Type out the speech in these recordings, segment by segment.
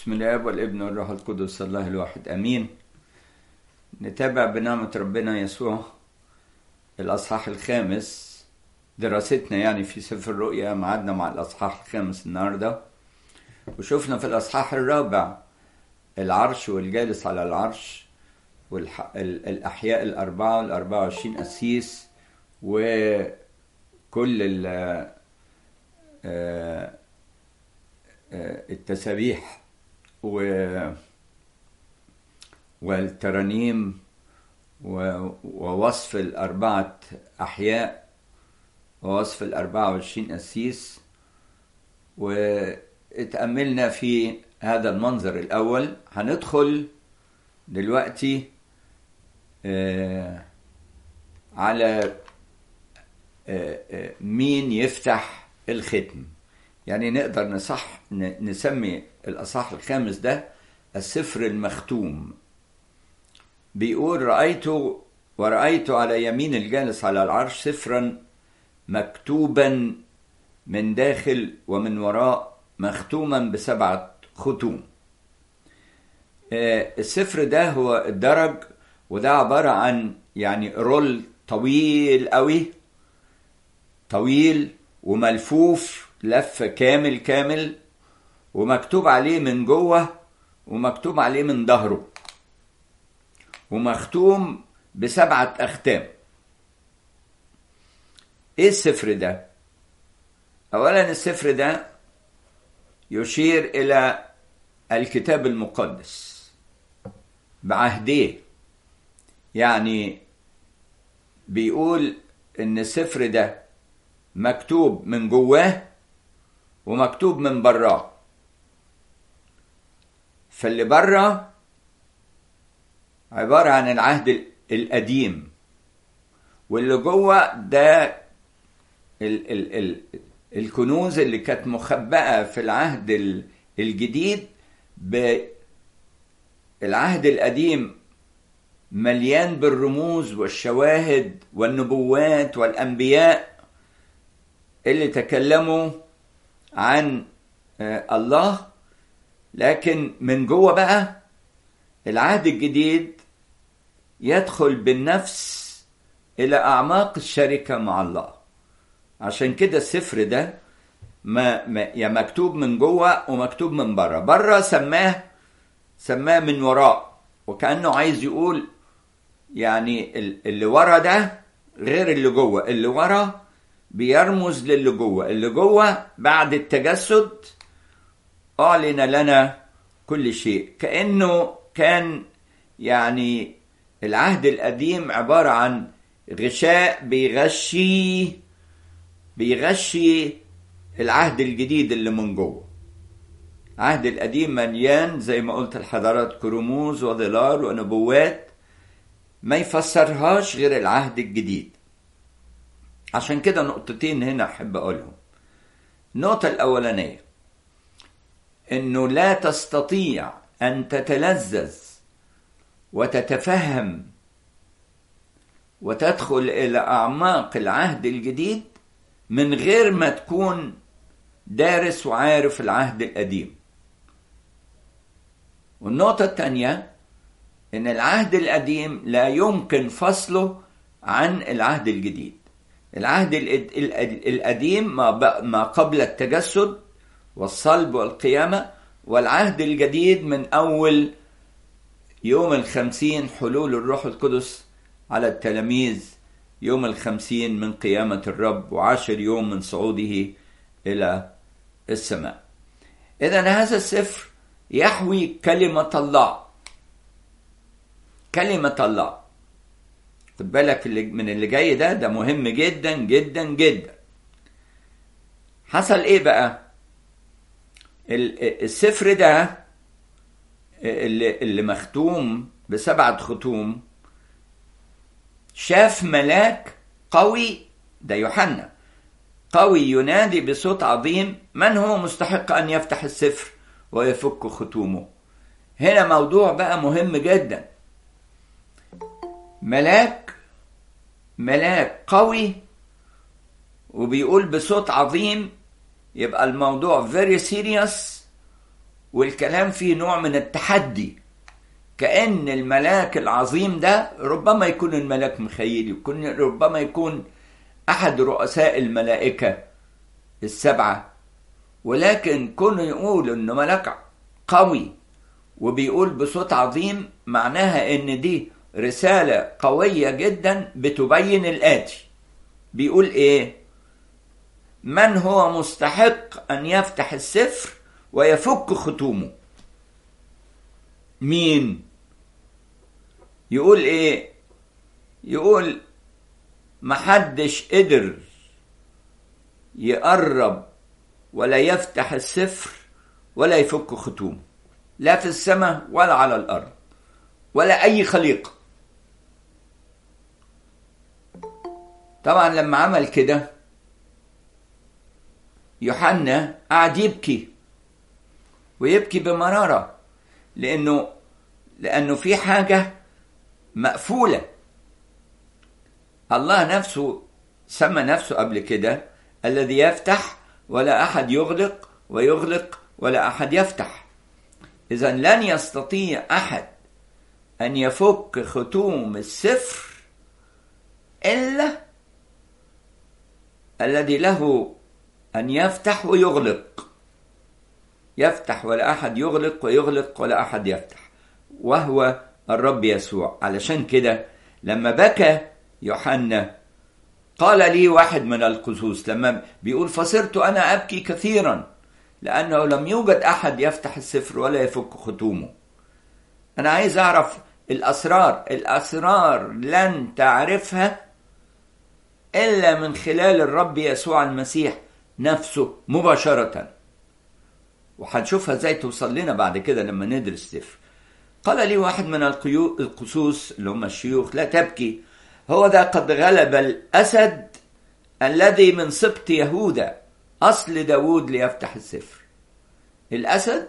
بسم الاب والابن والروح القدس الله الواحد امين نتابع بنعمة ربنا يسوع الاصحاح الخامس دراستنا يعني في سفر الرؤيا معادنا مع الاصحاح الخامس النهارده وشفنا في الاصحاح الرابع العرش والجالس على العرش والأحياء الأربعة الأربعة وعشرين أسيس وكل ال التسابيح والترانيم ووصف الأربعة أحياء ووصف الأربعة وعشرين أسيس واتأملنا في هذا المنظر الأول هندخل دلوقتي آه على آه آه مين يفتح الختم يعني نقدر نصح نسمي الأصح الخامس ده السفر المختوم بيقول رأيت ورأيت على يمين الجالس على العرش سفرا مكتوبا من داخل ومن وراء مختوما بسبعة ختوم السفر ده هو الدرج وده عبارة عن يعني رول طويل قوي طويل وملفوف لف كامل كامل ومكتوب عليه من جوه ومكتوب عليه من ظهره ومختوم بسبعة أختام إيه السفر ده؟ أولا السفر ده يشير إلى الكتاب المقدس بعهديه يعني بيقول ان السفر ده مكتوب من جواه ومكتوب من براه فاللي بره عبارة عن العهد القديم واللي جوه ده ال ال ال الكنوز اللي كانت مخبأة في العهد الجديد العهد القديم مليان بالرموز والشواهد والنبوات والانبياء اللي تكلموا عن الله لكن من جوه بقى العهد الجديد يدخل بالنفس الى اعماق الشركه مع الله عشان كده السفر ده ما, ما يا مكتوب من جوه ومكتوب من بره بره سماه سماه من وراء وكأنه عايز يقول يعني اللي ورا ده غير اللي جوه اللي ورا بيرمز للي جوه اللي جوه بعد التجسد أعلن لنا كل شيء كأنه كان يعني العهد القديم عبارة عن غشاء بيغشي بيغشي العهد الجديد اللي من جوه العهد القديم مليان زي ما قلت لحضراتكم رموز وظلال ونبوات ما يفسرهاش غير العهد الجديد عشان كده نقطتين هنا احب اقولهم النقطة الأولانية إنه لا تستطيع أن تتلذذ وتتفهم وتدخل إلى أعماق العهد الجديد من غير ما تكون دارس وعارف العهد القديم والنقطة الثانية إن العهد القديم لا يمكن فصله عن العهد الجديد العهد القديم ما قبل التجسد والصلب والقيامة والعهد الجديد من أول يوم الخمسين حلول الروح القدس على التلاميذ يوم الخمسين من قيامة الرب وعشر يوم من صعوده إلى السماء إذا هذا السفر يحوي كلمة الله كلمة الله خد بالك من اللي جاي ده ده مهم جدا جدا جدا حصل ايه بقى السفر ده اللي, اللي مختوم بسبعة ختوم شاف ملاك قوي ده يوحنا قوي ينادي بصوت عظيم من هو مستحق ان يفتح السفر ويفك ختومه هنا موضوع بقى مهم جدا ملاك ملاك قوي وبيقول بصوت عظيم يبقى الموضوع very serious والكلام فيه نوع من التحدي كأن الملاك العظيم ده ربما يكون الملاك مخيل يكون ربما يكون أحد رؤساء الملائكة السبعة ولكن كونه يقول إنه ملاك قوي وبيقول بصوت عظيم معناها إن دي رسالة قوية جدا بتبين الآتي بيقول إيه من هو مستحق أن يفتح السفر ويفك ختومه مين يقول ايه يقول محدش قدر يقرب ولا يفتح السفر ولا يفك ختومه لا في السماء ولا على الارض ولا اي خليقه طبعا لما عمل كده يوحنا قعد يبكي ويبكي بمراره لانه لانه في حاجه مقفوله الله نفسه سمى نفسه قبل كده الذي يفتح ولا احد يغلق ويغلق ولا احد يفتح اذا لن يستطيع احد ان يفك ختوم السفر الا الذي له ان يفتح ويغلق يفتح ولا احد يغلق ويغلق ولا احد يفتح وهو الرب يسوع علشان كده لما بكى يوحنا قال لي واحد من القصوص لما بيقول فصرت انا ابكي كثيرا لانه لم يوجد احد يفتح السفر ولا يفك ختومه انا عايز اعرف الاسرار الاسرار لن تعرفها الا من خلال الرب يسوع المسيح نفسه مباشره وهنشوفها ازاي توصل لنا بعد كده لما ندرس سفر قال لي واحد من القصوص اللي هم الشيوخ لا تبكي هو ده قد غلب الأسد الذي من سبط يهوذا أصل داود ليفتح السفر الأسد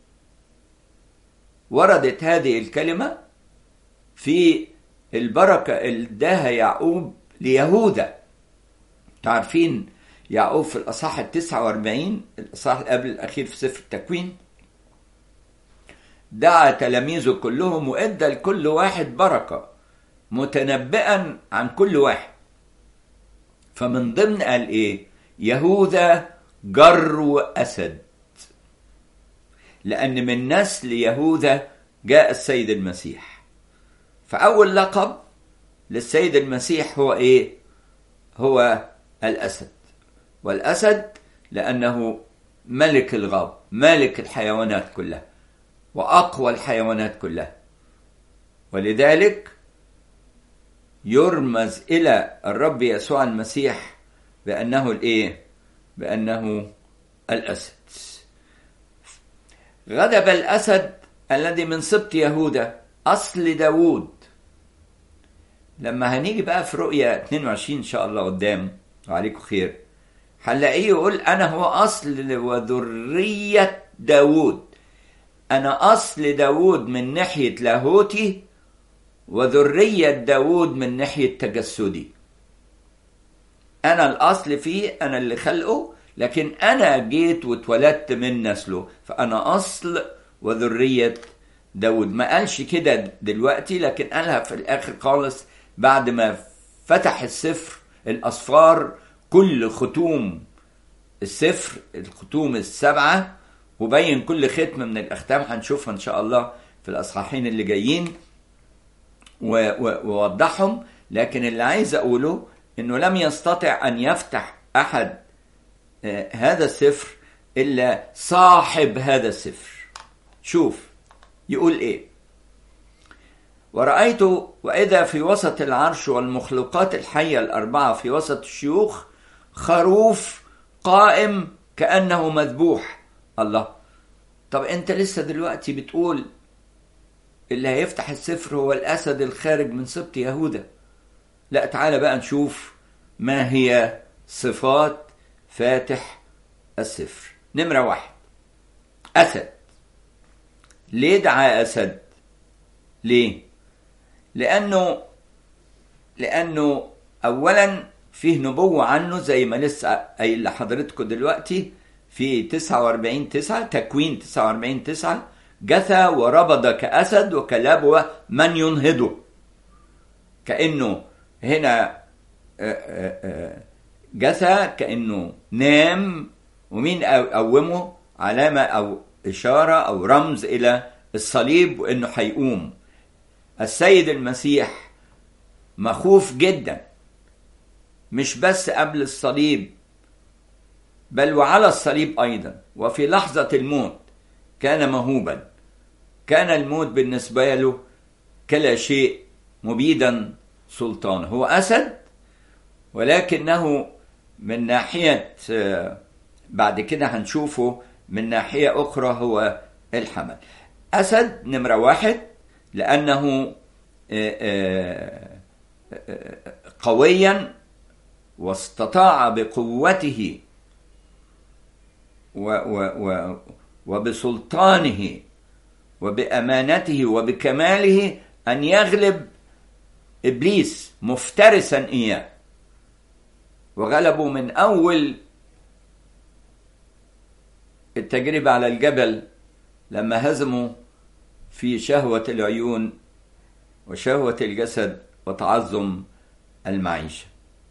وردت هذه الكلمة في البركة اللي اداها يعقوب ليهوذا تعرفين يعقوب في الأصحاح التسعة واربعين الأصحاح قبل الأخير في سفر التكوين دعا تلاميذه كلهم وادى لكل واحد بركه متنبئا عن كل واحد فمن ضمن قال ايه يهوذا جرو اسد لان من نسل يهوذا جاء السيد المسيح فاول لقب للسيد المسيح هو ايه هو الاسد والاسد لانه ملك الغاب ملك الحيوانات كلها واقوى الحيوانات كلها ولذلك يرمز الى الرب يسوع المسيح بانه الايه بانه الاسد غضب الاسد الذي من سبط يهوذا اصل داوود لما هنيجي بقى في رؤيا 22 ان شاء الله قدام وعليكم خير هنلاقيه يقول انا هو اصل وذريه داوود أنا أصل داود من ناحية لاهوتي وذرية داود من ناحية تجسدي أنا الأصل فيه أنا اللي خلقه لكن أنا جيت واتولدت من نسله فأنا أصل وذرية داود ما قالش كده دلوقتي لكن قالها في الآخر خالص بعد ما فتح السفر الأصفار كل ختوم السفر الختوم السبعة وبين كل ختم من الاختام هنشوفها ان شاء الله في الاصحاحين اللي جايين ووضحهم لكن اللي عايز اقوله انه لم يستطع ان يفتح احد هذا السفر الا صاحب هذا السفر شوف يقول ايه ورأيت وإذا في وسط العرش والمخلوقات الحية الأربعة في وسط الشيوخ خروف قائم كأنه مذبوح الله طب انت لسه دلوقتي بتقول اللي هيفتح السفر هو الاسد الخارج من سبط يهوذا لا تعالى بقى نشوف ما هي صفات فاتح السفر نمرة واحد أسد ليه دعا أسد ليه لأنه لأنه أولا فيه نبوة عنه زي ما لسه قايل لحضرتكم دلوقتي في 49 9 تكوين 49 9 جثى وربض كأسد وكلبوة من ينهضه كأنه هنا جثى كأنه نام ومين قومه علامة أو إشارة أو رمز إلى الصليب وإنه هيقوم السيد المسيح مخوف جدا مش بس قبل الصليب بل وعلى الصليب أيضا وفي لحظة الموت كان مهوبا كان الموت بالنسبة له كلا شيء مبيدا سلطانه هو أسد ولكنه من ناحية بعد كده هنشوفه من ناحية أخرى هو الحمل أسد نمرة واحد لأنه قويا واستطاع بقوته و و و وبسلطانه وبأمانته وبكماله أن يغلب إبليس مفترسا إياه وغلبوا من أول التجربة على الجبل لما هزموا في شهوة العيون وشهوة الجسد وتعظم المعيشة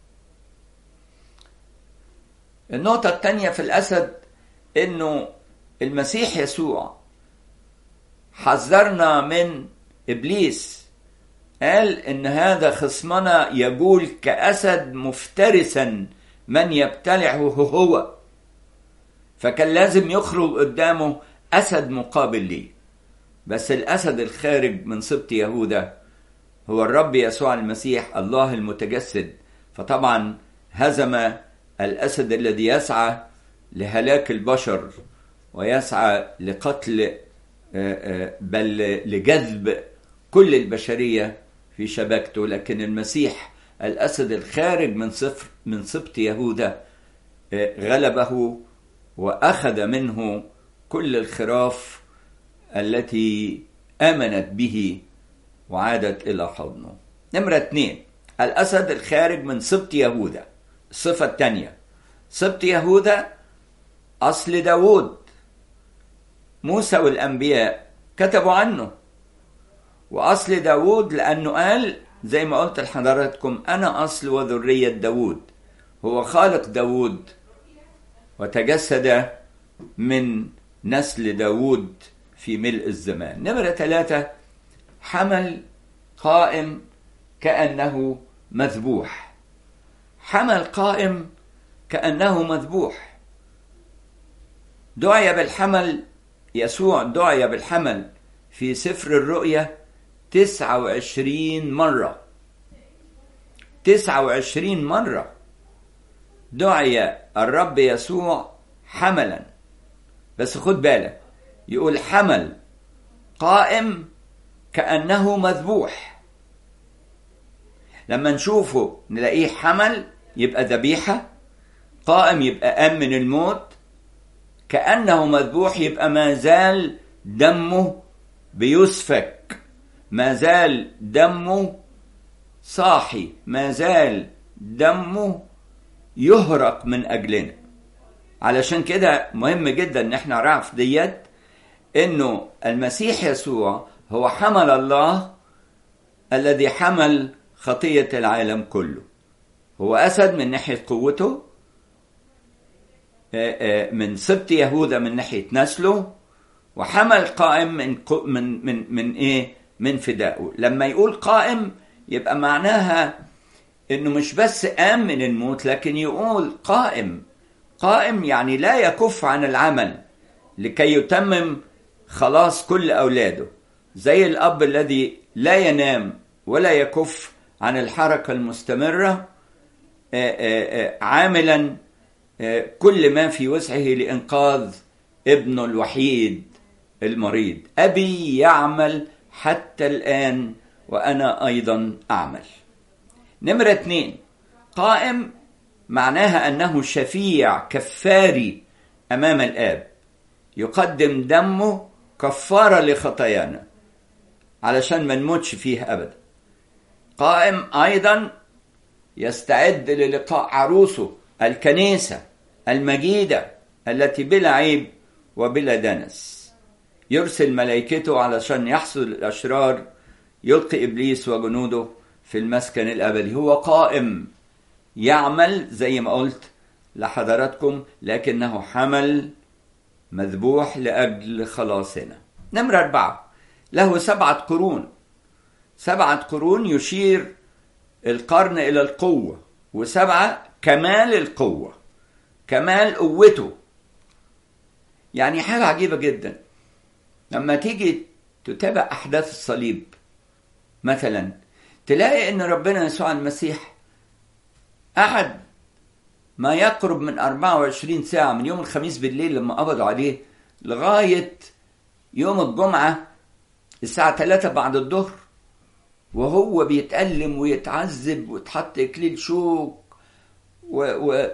النقطة الثانية في الأسد إنه المسيح يسوع حذرنا من إبليس قال إن هذا خصمنا يقول كأسد مفترسا من يبتلعه هو فكان لازم يخرج قدامه أسد مقابل ليه بس الأسد الخارج من سبط يهوذا هو الرب يسوع المسيح الله المتجسد فطبعا هزم الأسد الذي يسعى لهلاك البشر ويسعى لقتل بل لجذب كل البشرية في شبكته لكن المسيح الأسد الخارج من صفر من سبط يهوذا غلبه وأخذ منه كل الخراف التي آمنت به وعادت إلى حضنه نمرة اثنين الأسد الخارج من سبط يهوذا الصفة الثانية سبط يهوذا أصل داود موسى والأنبياء كتبوا عنه وأصل داود لأنه قال زي ما قلت لحضراتكم أنا أصل وذرية داود هو خالق داود وتجسد من نسل داود في ملء الزمان نمرة ثلاثة حمل قائم كأنه مذبوح حمل قائم كأنه مذبوح دعي بالحمل يسوع دعي بالحمل في سفر الرؤيا تسعة وعشرين مرة تسعة وعشرين مرة دعي الرب يسوع حملا بس خد بالك يقول حمل قائم كأنه مذبوح لما نشوفه نلاقيه حمل يبقى ذبيحة قائم يبقى قام من الموت كأنه مذبوح يبقى ما زال دمه بيسفك ما زال دمه صاحي ما زال دمه يهرق من أجلنا علشان كده مهم جدا ان احنا نعرف ديت انه المسيح يسوع هو حمل الله الذي حمل خطية العالم كله هو أسد من ناحية قوته من سبط يهوذا من ناحية نسله وحمل قائم من من من من ايه؟ من فدائه، لما يقول قائم يبقى معناها انه مش بس قام من الموت لكن يقول قائم قائم يعني لا يكف عن العمل لكي يتمم خلاص كل اولاده زي الاب الذي لا ينام ولا يكف عن الحركه المستمره عاملا كل ما في وسعه لانقاذ ابنه الوحيد المريض ابي يعمل حتى الان وانا ايضا اعمل نمره اثنين قائم معناها انه شفيع كفاري امام الاب يقدم دمه كفاره لخطايانا علشان ما نموتش فيه ابدا قائم ايضا يستعد للقاء عروسه الكنيسه المجيده التي بلا عيب وبلا دنس يرسل ملائكته علشان يحصل الأشرار يلقي إبليس وجنوده في المسكن الأبدي هو قائم يعمل زي ما قلت لحضراتكم لكنه حمل مذبوح لأجل خلاصنا نمرة أربعة له سبعة قرون سبعة قرون يشير القرن إلى القوة وسبعة كمال القوة كمال قوته يعني حاجة عجيبة جدا لما تيجي تتابع أحداث الصليب مثلا تلاقي إن ربنا يسوع المسيح قعد ما يقرب من 24 ساعة من يوم الخميس بالليل لما قبضوا عليه لغاية يوم الجمعة الساعة 3 بعد الظهر وهو بيتألم ويتعذب وتحط إكليل شوك و, و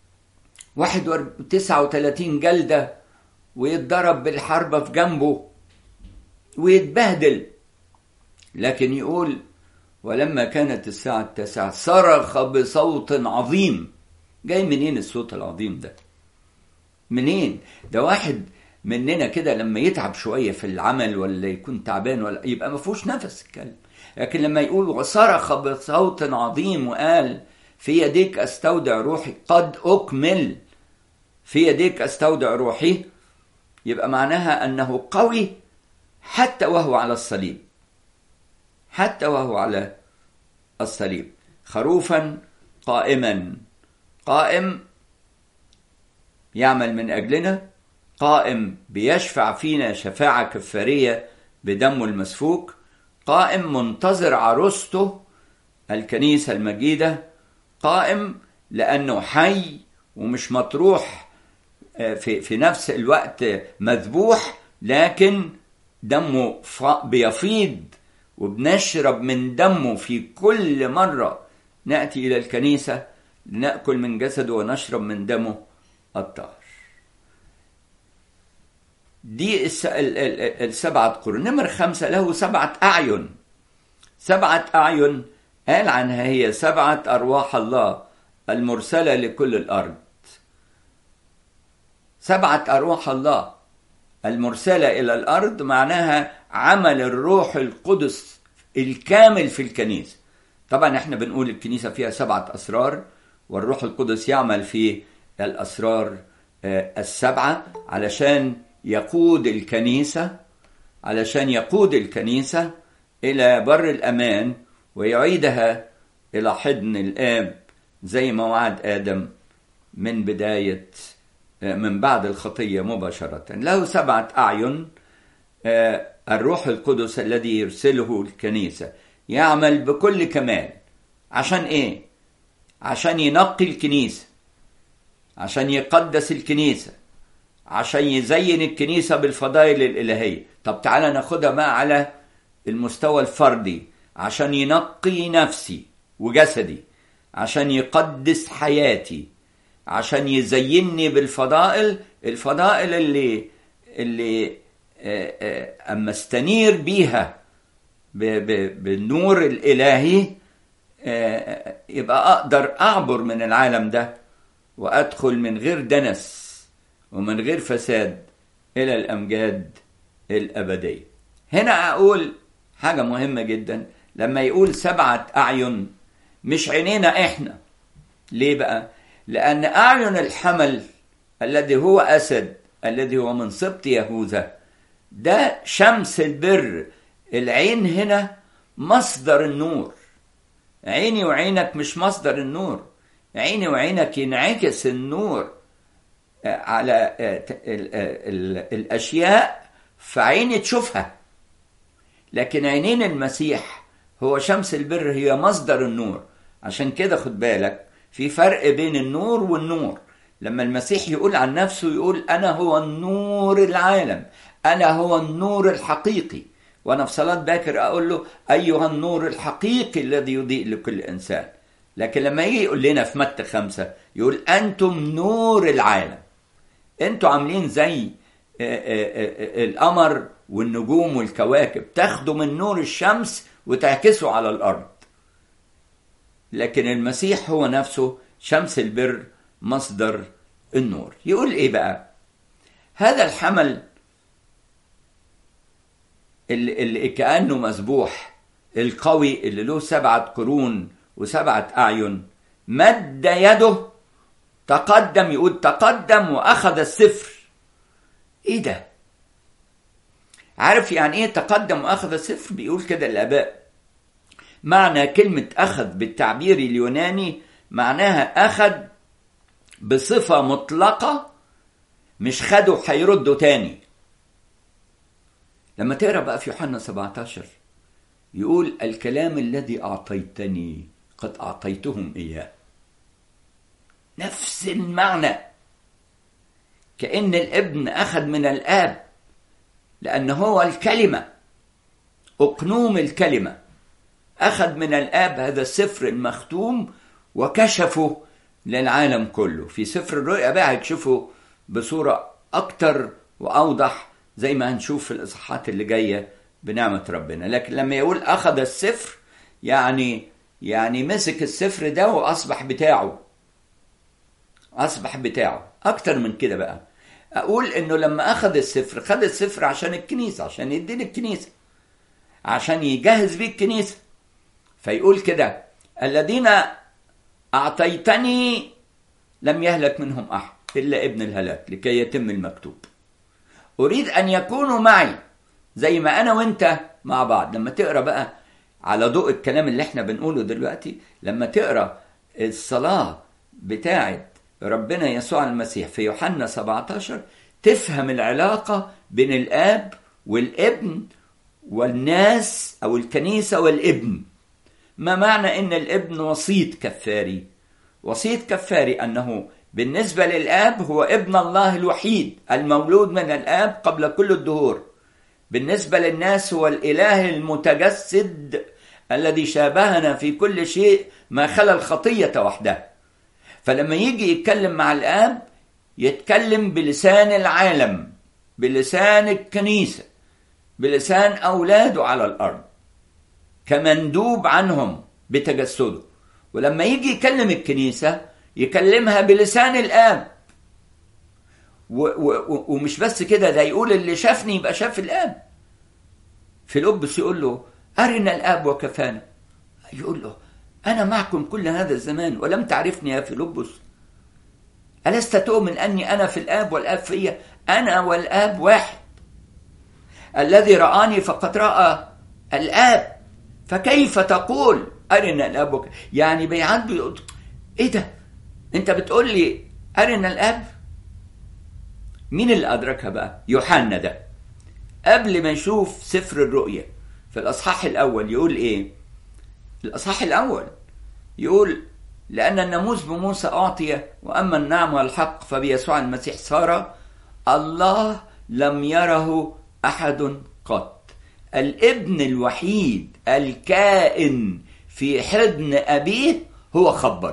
39 جلدة ويتضرب بالحربة في جنبه ويتبهدل لكن يقول ولما كانت الساعة التاسعة صرخ بصوت عظيم جاي منين الصوت العظيم ده منين ده واحد مننا كده لما يتعب شوية في العمل ولا يكون تعبان ولا يبقى ما فيهوش نفس الكلام لكن لما يقول وصرخ بصوت عظيم وقال في يديك استودع روحي قد اكمل في يديك استودع روحي يبقى معناها انه قوي حتى وهو على الصليب حتى وهو على الصليب خروفا قائما قائم يعمل من اجلنا قائم بيشفع فينا شفاعه كفاريه بدمه المسفوك قائم منتظر عروسته الكنيسه المجيده قائم لانه حي ومش مطروح في في نفس الوقت مذبوح لكن دمه بيفيض وبنشرب من دمه في كل مره ناتي الى الكنيسه لناكل من جسده ونشرب من دمه الطاهر دي السبعة قرون نمر خمسة له سبعة أعين سبعة أعين قال عنها هي سبعة أرواح الله المرسلة لكل الأرض سبعة أرواح الله المرسلة إلى الأرض معناها عمل الروح القدس الكامل في الكنيسة طبعا احنا بنقول الكنيسة فيها سبعة أسرار والروح القدس يعمل في الأسرار السبعة علشان يقود الكنيسة علشان يقود الكنيسة إلى بر الأمان ويعيدها إلى حضن الآب زي ما وعد آدم من بداية من بعد الخطية مباشرة له سبعة أعين الروح القدس الذي يرسله الكنيسة يعمل بكل كمال عشان إيه؟ عشان ينقي الكنيسة عشان يقدس الكنيسة عشان يزين الكنيسة بالفضائل الإلهية طب تعالى ناخدها بقى على المستوى الفردي عشان ينقي نفسي وجسدي عشان يقدس حياتي عشان يزينني بالفضائل الفضائل اللي اللي اما استنير بيها بالنور الالهي يبقى اقدر اعبر من العالم ده وادخل من غير دنس ومن غير فساد الى الامجاد الابديه هنا اقول حاجه مهمه جدا لما يقول سبعه اعين مش عينينا احنا ليه بقى لان اعين الحمل الذي هو اسد الذي هو من سبط يهوذا ده شمس البر العين هنا مصدر النور عيني وعينك مش مصدر النور عيني وعينك ينعكس النور على الاشياء فعيني تشوفها لكن عينين المسيح هو شمس البر هي مصدر النور عشان كده خد بالك في فرق بين النور والنور لما المسيح يقول عن نفسه يقول انا هو النور العالم انا هو النور الحقيقي وانا في صلاه باكر اقول له ايها النور الحقيقي الذي يضيء لكل انسان لكن لما يجي يقول لنا في متى خمسة يقول أنتم نور العالم أنتوا عاملين زي القمر والنجوم والكواكب تاخدوا من نور الشمس وتعكسوا على الأرض لكن المسيح هو نفسه شمس البر مصدر النور يقول ايه بقى هذا الحمل اللي, اللي كأنه مذبوح القوي اللي له سبعة قرون وسبعة أعين مد يده تقدم يقول تقدم وأخذ السفر إيه ده؟ عارف يعني إيه تقدم وأخذ السفر؟ بيقول كده الآباء معنى كلمة أخذ بالتعبير اليوناني معناها أخذ بصفة مطلقة مش خده هيرده تاني لما تقرا بقى في يوحنا 17 يقول الكلام الذي اعطيتني قد اعطيتهم اياه نفس المعنى كان الابن اخذ من الاب لان هو الكلمه اقنوم الكلمه اخذ من الاب هذا السفر المختوم وكشفه للعالم كله في سفر الرؤيا بقى هتشوفه بصوره اكتر واوضح زي ما هنشوف في الاصحاحات اللي جايه بنعمه ربنا لكن لما يقول اخذ السفر يعني يعني مسك السفر ده واصبح بتاعه اصبح بتاعه اكتر من كده بقى اقول انه لما اخذ السفر خد السفر عشان الكنيسه عشان يدي للكنيسه عشان يجهز بيه الكنيسه فيقول كده الذين اعطيتني لم يهلك منهم احد الا ابن الهلاك لكي يتم المكتوب اريد ان يكونوا معي زي ما انا وانت مع بعض لما تقرا بقى على ضوء الكلام اللي احنا بنقوله دلوقتي لما تقرا الصلاه بتاعه ربنا يسوع المسيح في يوحنا 17 تفهم العلاقه بين الاب والابن والناس او الكنيسه والابن ما معنى ان الابن وسيط كفاري وسيط كفاري انه بالنسبه للاب هو ابن الله الوحيد المولود من الاب قبل كل الدهور بالنسبه للناس هو الاله المتجسد الذي شابهنا في كل شيء ما خلا الخطيه وحدها فلما يجي يتكلم مع الاب يتكلم بلسان العالم بلسان الكنيسه بلسان اولاده على الارض كمندوب عنهم بتجسده ولما يجي يكلم الكنيسه يكلمها بلسان الاب و و ومش بس كده ده يقول اللي شافني يبقى شاف الاب فيلبس يقول له أرنا الآب وكفانا يقول له أنا معكم كل هذا الزمان ولم تعرفني يا فيلبس ألست تؤمن أني أنا في الآب والآب فيا أنا والآب واحد الذي رآني فقد رأى الآب فكيف تقول أرنا الآب وك... يعني بيعد بيقول إيه ده أنت بتقول لي أرنا الآب مين اللي أدركها بقى يوحنا ده قبل ما يشوف سفر الرؤيا في الأصحاح الأول يقول إيه الأصحاح الأول يقول لأن الناموس بموسى أعطي وأما النعم والحق فبيسوع المسيح صار الله لم يره أحد قط الابن الوحيد الكائن في حضن أبيه هو خبر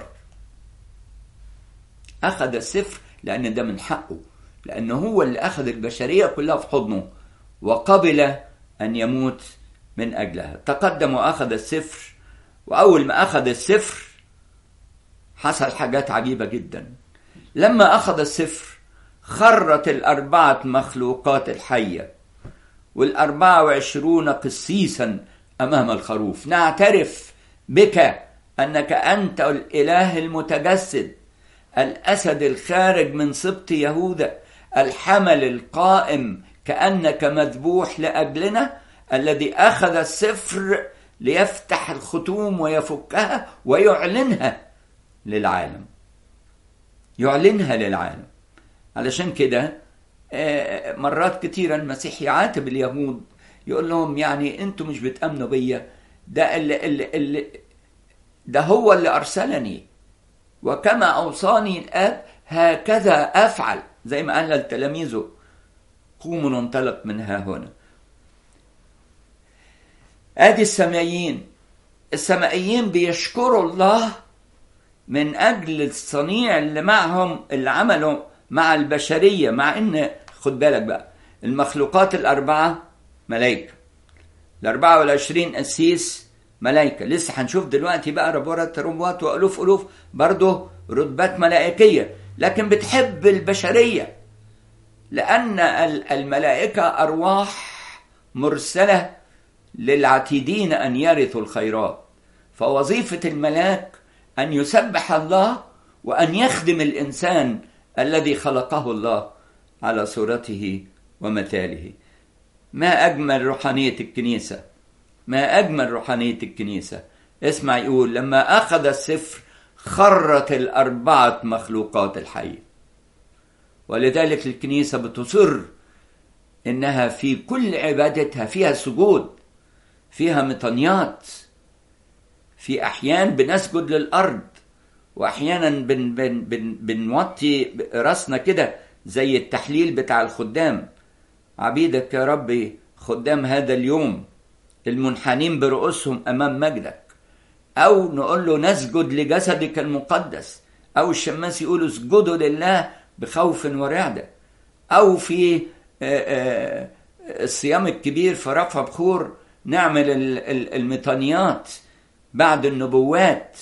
أخذ السفر لأن ده من حقه لأنه هو اللي أخذ البشرية كلها في حضنه وقبل أن يموت من أجلها تقدم وأخذ السفر وأول ما أخذ السفر حصل حاجات عجيبة جدا لما أخذ السفر خرت الأربعة مخلوقات الحية والأربعة وعشرون قسيسا أمام الخروف نعترف بك أنك أنت الإله المتجسد الأسد الخارج من سبط يهوذا الحمل القائم كأنك مذبوح لأجلنا الذي أخذ السفر ليفتح الختوم ويفكها ويعلنها للعالم يعلنها للعالم علشان كده مرات كتيرة المسيح يعاتب اليهود يقول لهم يعني انتوا مش بتأمنوا بيا ده اللي, اللي, اللي ده هو اللي أرسلني وكما أوصاني الآب هكذا أفعل زي ما قال لتلاميذه قوموا ننطلق من ها هنا ادي السمائيين السمائيين بيشكروا الله من اجل الصنيع اللي معهم اللي عملوا مع البشريه مع ان خد بالك بقى المخلوقات الاربعه ملائكه الاربعه والعشرين قسيس ملائكه لسه هنشوف دلوقتي بقى ربوات ربوات والوف الوف برضه رتبات ملائكيه لكن بتحب البشرية لأن الملائكة أرواح مرسلة للعتيدين أن يرثوا الخيرات فوظيفة الملاك أن يسبح الله وأن يخدم الإنسان الذي خلقه الله على صورته ومثاله ما أجمل روحانية الكنيسة ما أجمل روحانية الكنيسة اسمع يقول لما أخذ السفر خرت الأربعة مخلوقات الحية ولذلك الكنيسة بتصر إنها في كل عبادتها فيها سجود فيها مطنيات في أحيان بنسجد للأرض وأحيانا بن بن بن بنوطي راسنا كده زي التحليل بتاع الخدام عبيدك يا ربي خدام هذا اليوم المنحنين برؤوسهم أمام مجدك أو نقول له نسجد لجسدك المقدس أو الشماس يقولوا اسجدوا لله بخوف ورعدة أو في الصيام الكبير في رفع بخور نعمل الميطانيات بعد النبوات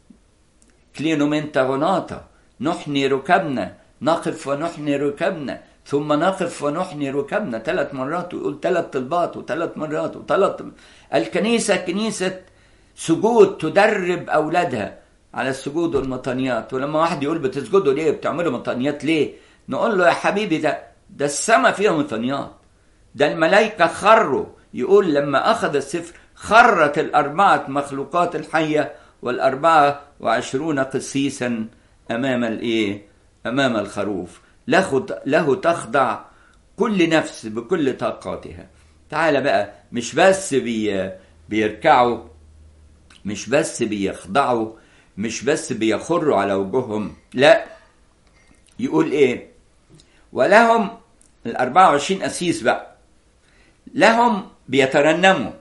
كلينومنتا غناطة نحني ركبنا نقف ونحني ركبنا ثم نقف ونحني ركبنا ثلاث مرات ويقول ثلاث طلبات وثلاث مرات وثلاث الكنيسة كنيسة سجود تدرب أولادها على السجود والمطانيات ولما واحد يقول بتسجدوا ليه بتعملوا مطانيات ليه نقول له يا حبيبي ده ده السماء فيها مطانيات ده الملائكة خروا يقول لما أخذ السفر خرت الأربعة مخلوقات الحية والأربعة وعشرون قسيسا أمام الإيه أمام الخروف له له تخضع كل نفس بكل طاقاتها تعال بقى مش بس بي بيركعوا مش بس بيخضعوا مش بس بيخروا على وجوههم لا يقول ايه ولهم ال 24 قسيس بقى لهم بيترنموا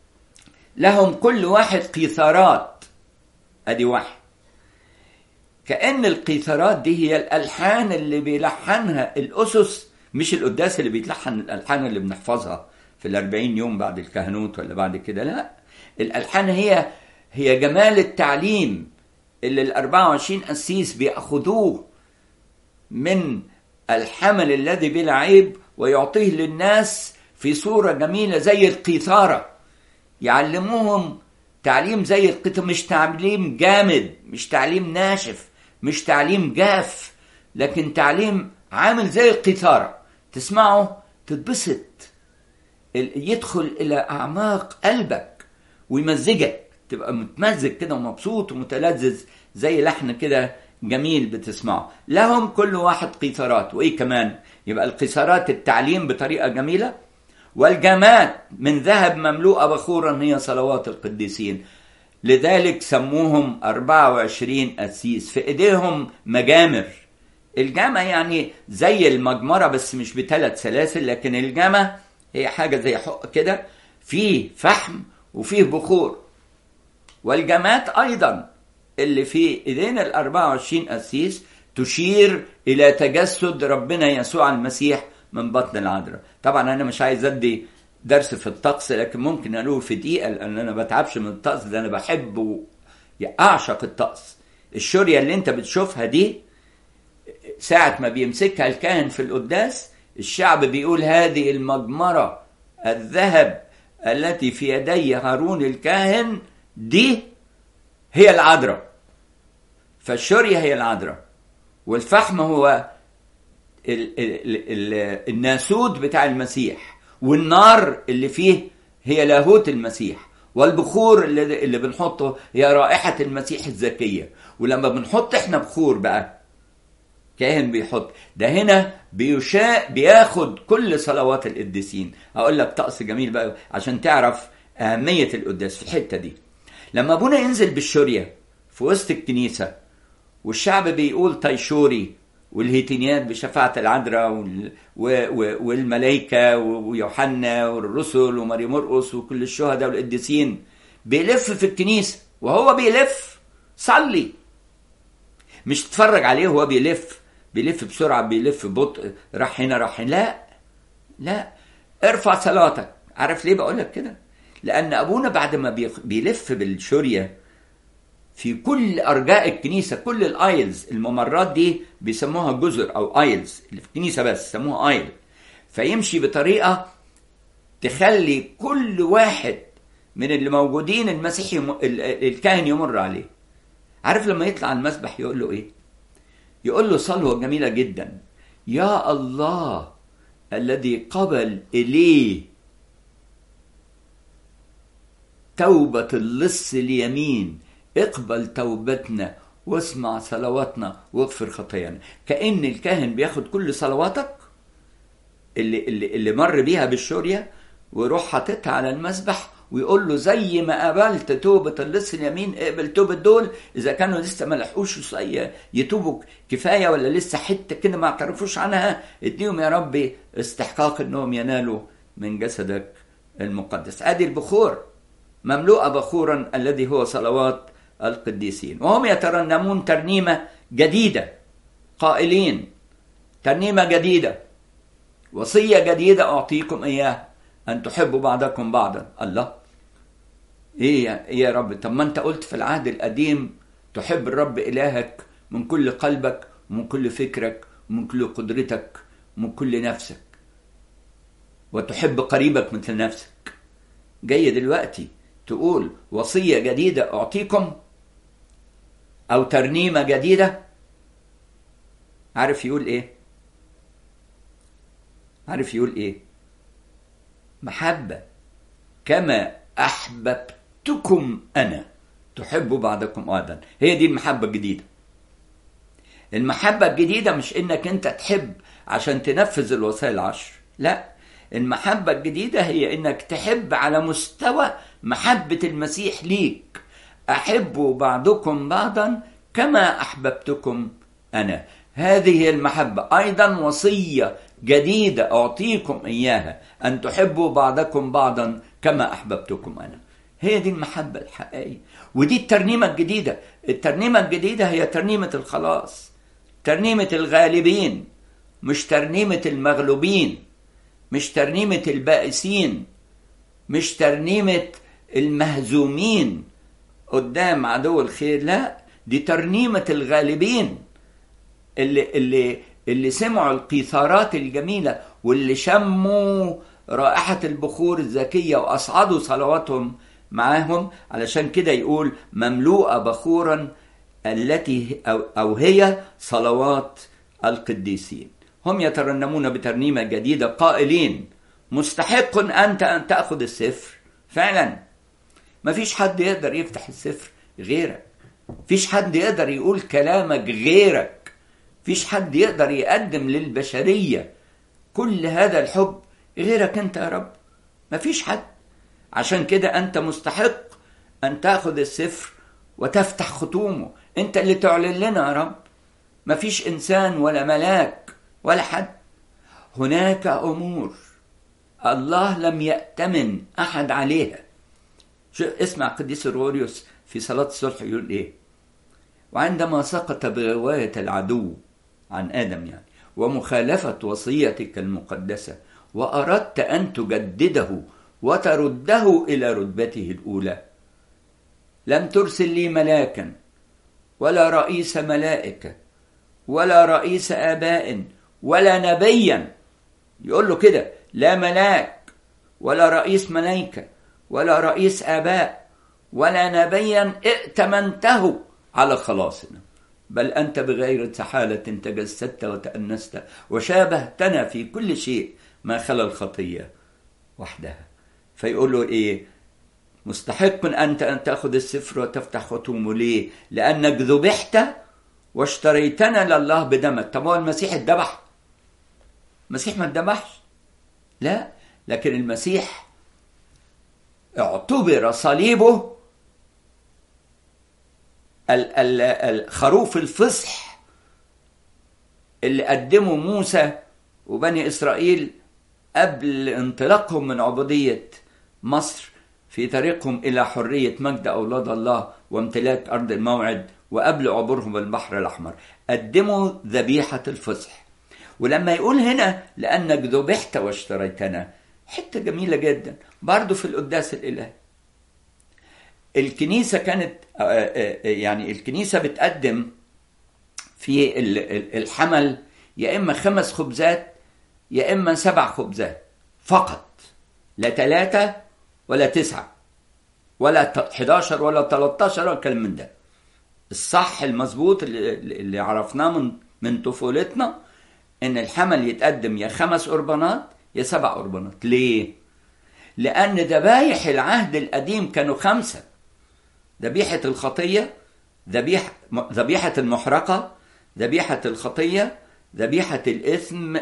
لهم كل واحد قيثارات ادي واحد كأن القيثارات دي هي الألحان اللي بيلحنها الأسس مش القداس اللي بيتلحن الألحان اللي بنحفظها في الأربعين يوم بعد الكهنوت ولا بعد كده لا الألحان هي هي جمال التعليم اللي ال 24 قسيس بياخذوه من الحمل الذي بلا عيب ويعطيه للناس في صورة جميلة زي القيثارة يعلموهم تعليم زي القيثارة مش تعليم جامد مش تعليم ناشف مش تعليم جاف لكن تعليم عامل زي القيثارة تسمعه تتبسط يدخل إلى أعماق قلبك ويمزجك تبقى متمزج كده ومبسوط ومتلذذ زي لحن كده جميل بتسمعه لهم كل واحد قيثارات وايه كمان يبقى القيثارات التعليم بطريقه جميله والجماد من ذهب مملوءه بخورا هي صلوات القديسين لذلك سموهم 24 قسيس في ايديهم مجامر الجامة يعني زي المجمرة بس مش بثلاث سلاسل لكن الجامة هي حاجة زي حق كده فيه فحم وفيه بخور والجمات أيضا اللي في ايدينا ال 24 قسيس تشير الى تجسد ربنا يسوع المسيح من بطن العذراء طبعا انا مش عايز ادي درس في الطقس لكن ممكن اقول في دقيقه لان انا ما بتعبش من الطقس ده انا بحب و... اعشق الطقس الشوريه اللي انت بتشوفها دي ساعه ما بيمسكها الكاهن في القداس الشعب بيقول هذه المجمره الذهب التي في يدي هارون الكاهن دي هي العذراء فالشورية هي العذراء والفحم هو ال ال ال الناسود بتاع المسيح والنار اللي فيه هي لاهوت المسيح والبخور اللي, اللي بنحطه هي رائحة المسيح الزكية ولما بنحط احنا بخور بقى كاهن بيحط ده هنا بيشاء بياخد كل صلوات القديسين هقول لك طقس جميل بقى عشان تعرف أهمية القداس في الحتة دي لما ابونا ينزل بالشورية في وسط الكنيسة والشعب بيقول تيشوري والهيتينيات بشفاعة العذراء وال... و... و... والملائكة ويوحنا والرسل وماري مرقس وكل الشهداء والقديسين بيلف في الكنيسة وهو بيلف صلي مش تتفرج عليه وهو بيلف بيلف بسرعة بيلف ببطء راح هنا راح هنا لا لا ارفع صلاتك عارف ليه بقول لك كده لأن أبونا بعد ما بيلف بالشورية في كل ارجاء الكنيسه كل الايلز الممرات دي بيسموها جزر او ايلز اللي في الكنيسه بس يسموها ايل فيمشي بطريقه تخلي كل واحد من اللي موجودين المسيح يم... الكاهن يمر عليه عارف لما يطلع على المسبح يقول له ايه يقول له صلوه جميله جدا يا الله الذي قبل اليه توبه اللص اليمين اقبل توبتنا واسمع صلواتنا واغفر خطايانا كأن الكاهن بياخد كل صلواتك اللي, اللي, اللي مر بيها بالشورية ويروح حاططها على المسبح ويقول له زي ما قبلت توبة اللص اليمين اقبل توبة دول إذا كانوا لسه ما لحقوش يتوبوا كفاية ولا لسه حتة كده ما اعترفوش عنها اديهم يا ربي استحقاق انهم ينالوا من جسدك المقدس ادي البخور مملوءة بخورا الذي هو صلوات القديسين وهم يترنمون ترنيمة جديدة قائلين ترنيمة جديدة وصية جديدة أعطيكم إياها أن تحبوا بعضكم بعضا الله إيه يا, إيه يا رب طب ما أنت قلت في العهد القديم تحب الرب إلهك من كل قلبك ومن كل فكرك ومن كل قدرتك ومن كل نفسك وتحب قريبك مثل نفسك جاي دلوقتي تقول وصية جديدة أعطيكم أو ترنيمة جديدة عارف يقول إيه؟ عارف يقول إيه؟ محبة كما أحببتكم أنا تحبوا بعضكم أيضا هي دي المحبة الجديدة المحبة الجديدة مش إنك أنت تحب عشان تنفذ الوصايا العشر لا المحبة الجديدة هي إنك تحب على مستوى محبة المسيح ليك أحبوا بعضكم بعضا كما أحببتكم أنا هذه هي المحبة أيضا وصية جديدة أعطيكم إياها أن تحبوا بعضكم بعضا كما أحببتكم أنا هي دي المحبة الحقيقية ودي الترنيمة الجديدة الترنيمة الجديدة هي ترنيمة الخلاص ترنيمة الغالبين مش ترنيمة المغلوبين مش ترنيمة البائسين مش ترنيمة المهزومين قدام عدو الخير لا دي ترنيمة الغالبين اللي اللي اللي سمعوا القيثارات الجميلة واللي شموا رائحة البخور الزكية وأصعدوا صلواتهم معاهم علشان كده يقول مملوءة بخورا التي أو, أو هي صلوات القديسين هم يترنمون بترنيمة جديدة قائلين مستحق أنت أن تأخذ السفر فعلا ما فيش حد يقدر يفتح السفر غيرك فيش حد يقدر يقول كلامك غيرك فيش حد يقدر يقدم للبشرية كل هذا الحب غيرك انت يا رب ما فيش حد عشان كده انت مستحق ان تاخذ السفر وتفتح ختومه انت اللي تعلن لنا يا رب ما فيش انسان ولا ملاك ولا حد هناك امور الله لم يأتمن احد عليها شو اسمع قديس الروريوس في صلاة الصلح يقول ايه وعندما سقط بغواية العدو عن آدم يعني ومخالفة وصيتك المقدسة وأردت أن تجدده وترده إلى رتبته الأولى لم ترسل لي ملاكا ولا رئيس ملائكة ولا رئيس آباء ولا نبيا يقول له كده لا ملاك ولا رئيس ملائكة ولا رئيس آباء ولا نبيا ائتمنته على خلاصنا بل أنت بغير سحالة تجسدت وتأنست وشابهتنا في كل شيء ما خلا الخطية وحدها فيقول له إيه مستحق أنت أن تأخذ السفر وتفتح ختومه ليه لأنك ذبحت واشتريتنا لله بدمك طب هو المسيح اتذبح المسيح ما اتذبحش لا لكن المسيح اعتبر صليبه الخروف الفصح اللي قدمه موسى وبني اسرائيل قبل انطلاقهم من عبوديه مصر في طريقهم الى حريه مجد اولاد الله وامتلاك ارض الموعد وقبل عبورهم البحر الاحمر قدموا ذبيحه الفصح ولما يقول هنا لانك ذبحت واشتريتنا حته جميله جدا برضه في القداس الالهي الكنيسة كانت يعني الكنيسة بتقدم في الحمل يا إما خمس خبزات يا إما سبع خبزات فقط لا ثلاثة ولا تسعة ولا 11 ولا 13 ولا كلام من ده الصح المظبوط اللي, اللي عرفناه من من طفولتنا ان الحمل يتقدم يا خمس قربانات يا سبع قربانات ليه لان ذبايح العهد القديم كانوا خمسه ذبيحه الخطيه ذبيح ذبيحه المحرقه ذبيحه الخطيه ذبيحه الاثم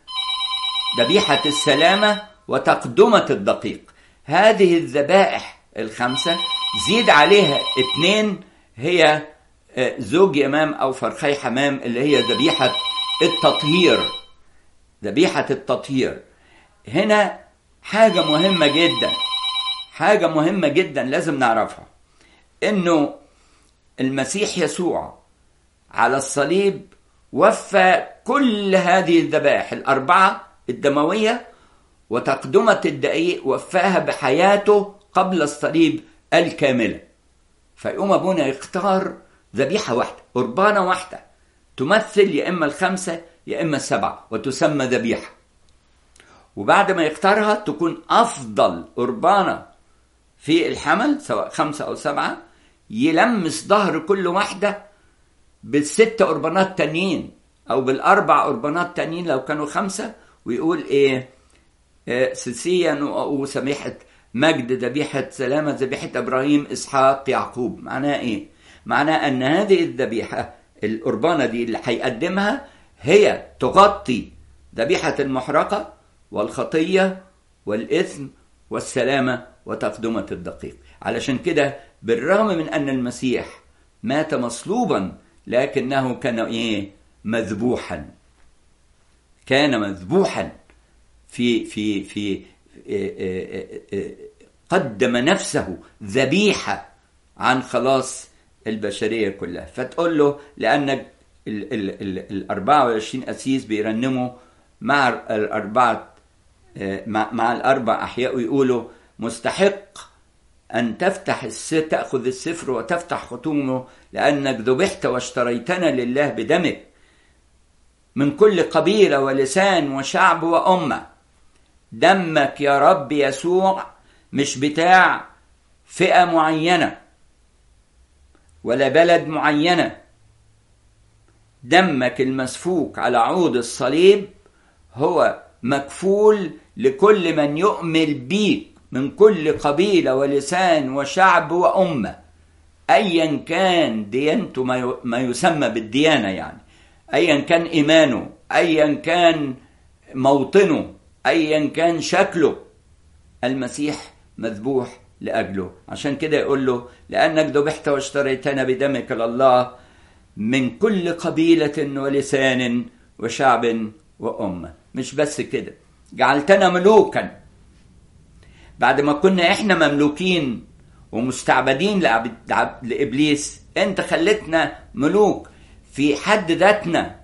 ذبيحه السلامه وتقدمه الدقيق هذه الذبائح الخمسه زيد عليها اثنين هي زوج يمام او فرخي حمام اللي هي ذبيحه التطهير ذبيحه التطهير هنا حاجه مهمه جدا حاجه مهمه جدا لازم نعرفها انه المسيح يسوع على الصليب وفى كل هذه الذبائح الاربعه الدمويه وتقدمه الدقيق وفاها بحياته قبل الصليب الكامله فيقوم ابونا يختار ذبيحه واحده قربانه واحده تمثل يا اما الخمسه يا اما السبعه وتسمى ذبيحه وبعد ما يختارها تكون افضل قربانه في الحمل سواء خمسه او سبعه يلمس ظهر كل واحده بالست قربانات تانيين او بالاربع قربانات تانيين لو كانوا خمسه ويقول ايه, إيه سيسيا وسميحه مجد ذبيحة سلامة ذبيحة إبراهيم إسحاق يعقوب معناه إيه؟ معناه أن هذه الذبيحة القربانة دي اللي هيقدمها هي تغطي ذبيحة المحرقة والخطية والإثم والسلامة وتقدمة الدقيق علشان كده بالرغم من أن المسيح مات مصلوبا لكنه كان إيه؟ مذبوحا كان مذبوحا في في في قدم نفسه ذبيحة عن خلاص البشرية كلها فتقول له لأن ال 24 أسيس بيرنموا مع الأربعة مع الأربع أحياء ويقولوا مستحق أن تفتح السفر تأخذ السفر وتفتح ختومه لأنك ذبحت واشتريتنا لله بدمك من كل قبيلة ولسان وشعب وأمة دمك يا رب يسوع مش بتاع فئة معينة ولا بلد معينة دمك المسفوك على عود الصليب هو مكفول لكل من يؤمن بيك من كل قبيلة ولسان وشعب وأمة أيا كان ديانته ما يسمى بالديانة يعني أيا كان إيمانه أيا كان موطنه ايا كان شكله المسيح مذبوح لاجله عشان كده يقول له لانك ذبحت واشتريتنا بدمك لله من كل قبيله ولسان وشعب وامه مش بس كده جعلتنا ملوكا بعد ما كنا احنا مملوكين ومستعبدين لابليس انت خلتنا ملوك في حد ذاتنا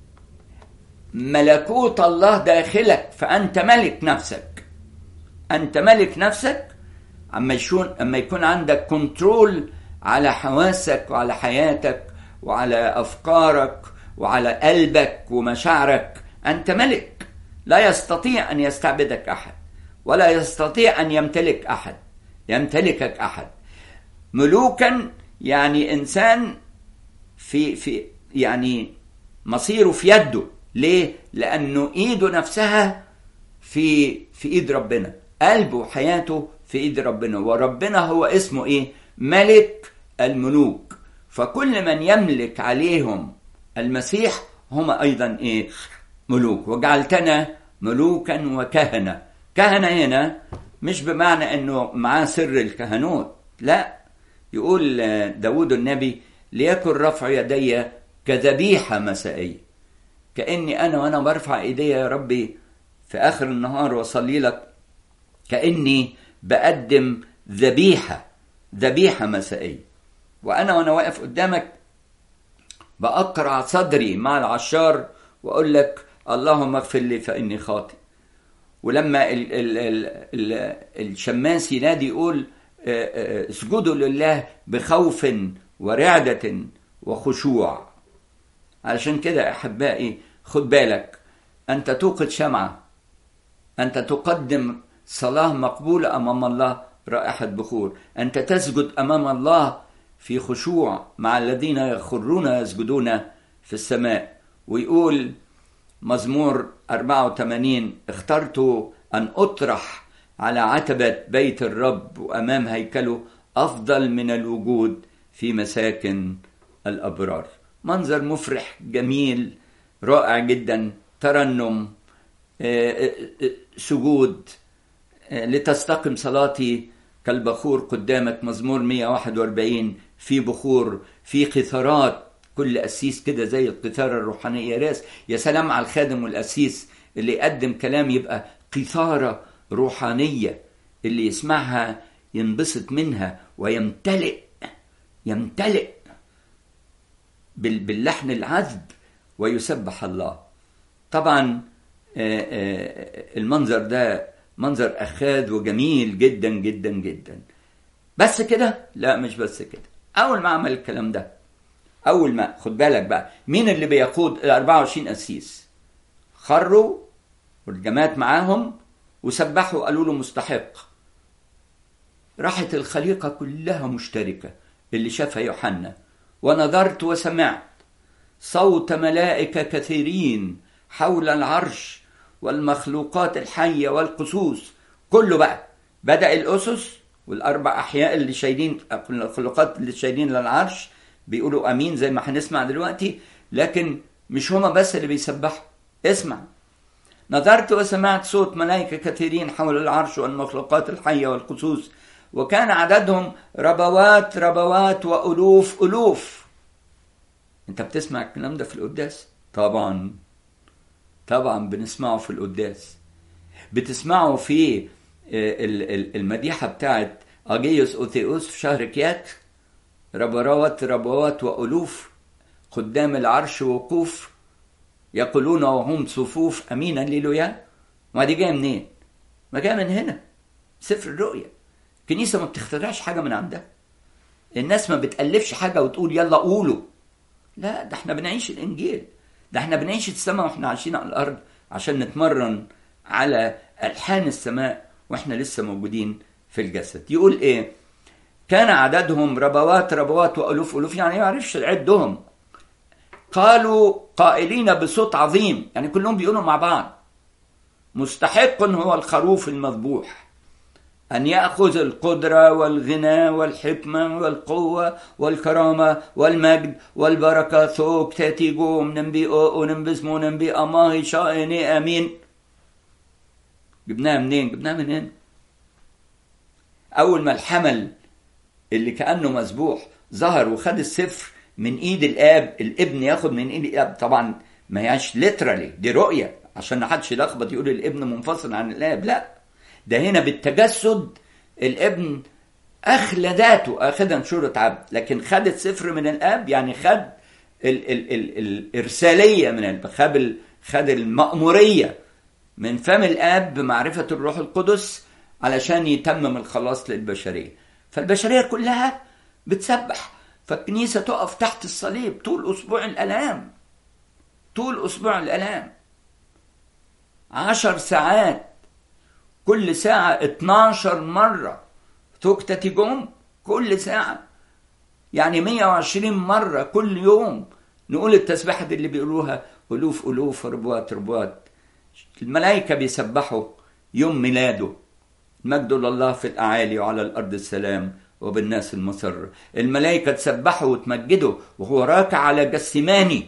ملكوت الله داخلك فأنت ملك نفسك أنت ملك نفسك أما يكون أما يكون عندك كنترول على حواسك وعلى حياتك وعلى أفكارك وعلى قلبك ومشاعرك أنت ملك لا يستطيع أن يستعبدك أحد ولا يستطيع أن يمتلك أحد يمتلكك أحد ملوكا يعني إنسان في في يعني مصيره في يده ليه؟ لأنه إيده نفسها في في إيد ربنا قلبه وحياته في إيد ربنا وربنا هو اسمه إيه؟ ملك الملوك فكل من يملك عليهم المسيح هم أيضا إيه؟ ملوك وجعلتنا ملوكا وكهنة كهنة هنا مش بمعنى أنه معاه سر الكهنوت لا يقول داود النبي ليكن رفع يدي كذبيحة مسائية كاني انا وانا برفع ايديا يا ربي في اخر النهار واصلي لك كاني بقدم ذبيحه ذبيحه مسائيه وانا وانا واقف قدامك بأقرع صدري مع العشار واقول لك اللهم اغفر لي فاني خاطئ ولما ال ال ال ال الشماس ينادي يقول اسجدوا لله بخوف ورعدة وخشوع علشان كده أحبائي خد بالك أنت توقد شمعة أنت تقدم صلاة مقبولة أمام الله رائحة بخور أنت تسجد أمام الله في خشوع مع الذين يخرون يسجدون في السماء ويقول مزمور 84 اخترت أن أطرح على عتبة بيت الرب وأمام هيكله أفضل من الوجود في مساكن الأبرار منظر مفرح جميل رائع جدا ترنم سجود لتستقم صلاتي كالبخور قدامك مزمور 141 في بخور في قيثارات كل قسيس كده زي القيثارة الروحانية راس يا سلام على الخادم والقسيس اللي يقدم كلام يبقى قيثارة روحانية اللي يسمعها ينبسط منها ويمتلئ يمتلئ باللحن العذب ويسبح الله طبعا المنظر ده منظر أخاذ وجميل جدا جدا جدا بس كده لا مش بس كده أول ما عمل الكلام ده أول ما خد بالك بقى مين اللي بيقود ال 24 قسيس خروا والجماعات معاهم وسبحوا قالوا له مستحق راحت الخليقة كلها مشتركة اللي شافها يوحنا ونظرت وسمعت صوت ملائكة كثيرين حول العرش والمخلوقات الحية والقصوص كله بقى بدأ الأسس والأربع أحياء اللي شايلين الخلقات اللي شايلين للعرش بيقولوا أمين زي ما هنسمع دلوقتي لكن مش هما بس اللي بيسبحوا اسمع نظرت وسمعت صوت ملائكة كثيرين حول العرش والمخلوقات الحية والقصوص وكان عددهم ربوات ربوات وألوف ألوف أنت بتسمع الكلام ده في القداس؟ طبعا طبعا بنسمعه في القداس بتسمعه في المديحة بتاعت أجيوس أوثيوس في شهر كيات ربوات ربوات وألوف قدام العرش وقوف يقولون وهم صفوف أمينا ليلويا ما دي جاية منين؟ ما جاية من هنا سفر الرؤيا الكنيسة ما بتخترعش حاجة من عندها الناس ما بتألفش حاجة وتقول يلا قولوا لا ده احنا بنعيش الإنجيل ده احنا بنعيش السماء واحنا عايشين على الأرض عشان نتمرن على ألحان السماء واحنا لسه موجودين في الجسد يقول ايه كان عددهم ربوات ربوات وألوف ألوف يعني ما يعرفش عدهم قالوا قائلين بصوت عظيم يعني كلهم بيقولوا مع بعض مستحق هو الخروف المذبوح أن يأخذ القدرة والغنى والحكمة والقوة والكرامة والمجد والبركة ثوك تاتي جوم نمبي أو نمبزمو نمبي أماهي شائني أمين جبناها منين؟ جبناها من هنا أول ما الحمل اللي كأنه مذبوح ظهر وخد السفر من ايد الاب الابن ياخد من ايد الاب طبعا ما هياش ليترالي دي رؤيه عشان ما حدش يلخبط يقول الابن منفصل عن الاب لا ده هنا بالتجسد الابن اخلى ذاته اخذا شورة عبد لكن خد السفر من الاب يعني خد ال ال ال الارساليه من الاب خد خد المأموريه من فم الاب بمعرفه الروح القدس علشان يتمم الخلاص للبشريه فالبشريه كلها بتسبح فالكنيسة تقف تحت الصليب طول أسبوع الألام طول أسبوع الألام عشر ساعات كل ساعة 12 مرة توكتاتيجوم كل ساعة يعني 120 مرة كل يوم نقول التسبيحة دي اللي بيقولوها ألوف ألوف ربوات ربوات الملائكة بيسبحوا يوم ميلاده مجد لله في الأعالي وعلى الأرض السلام وبالناس المسر الملائكة تسبحه وتمجده وهو راكع على جسماني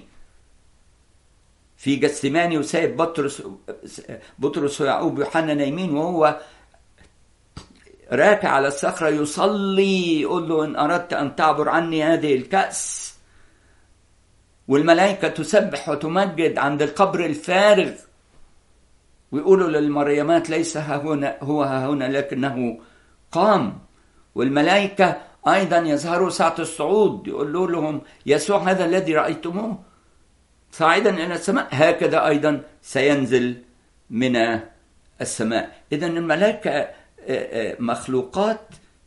في جسماني وسايب بطرس بطرس ويعقوب ويوحنا نايمين وهو راكع على الصخرة يصلي يقول له إن أردت أن تعبر عني هذه الكأس والملائكة تسبح وتمجد عند القبر الفارغ ويقولوا للمريمات ليس ها هنا هو ها هنا لكنه قام والملائكة أيضا يظهروا ساعة الصعود يقولوا لهم يسوع هذا الذي رأيتموه صاعدا إلى السماء هكذا أيضا سينزل من السماء إذا الملائكة مخلوقات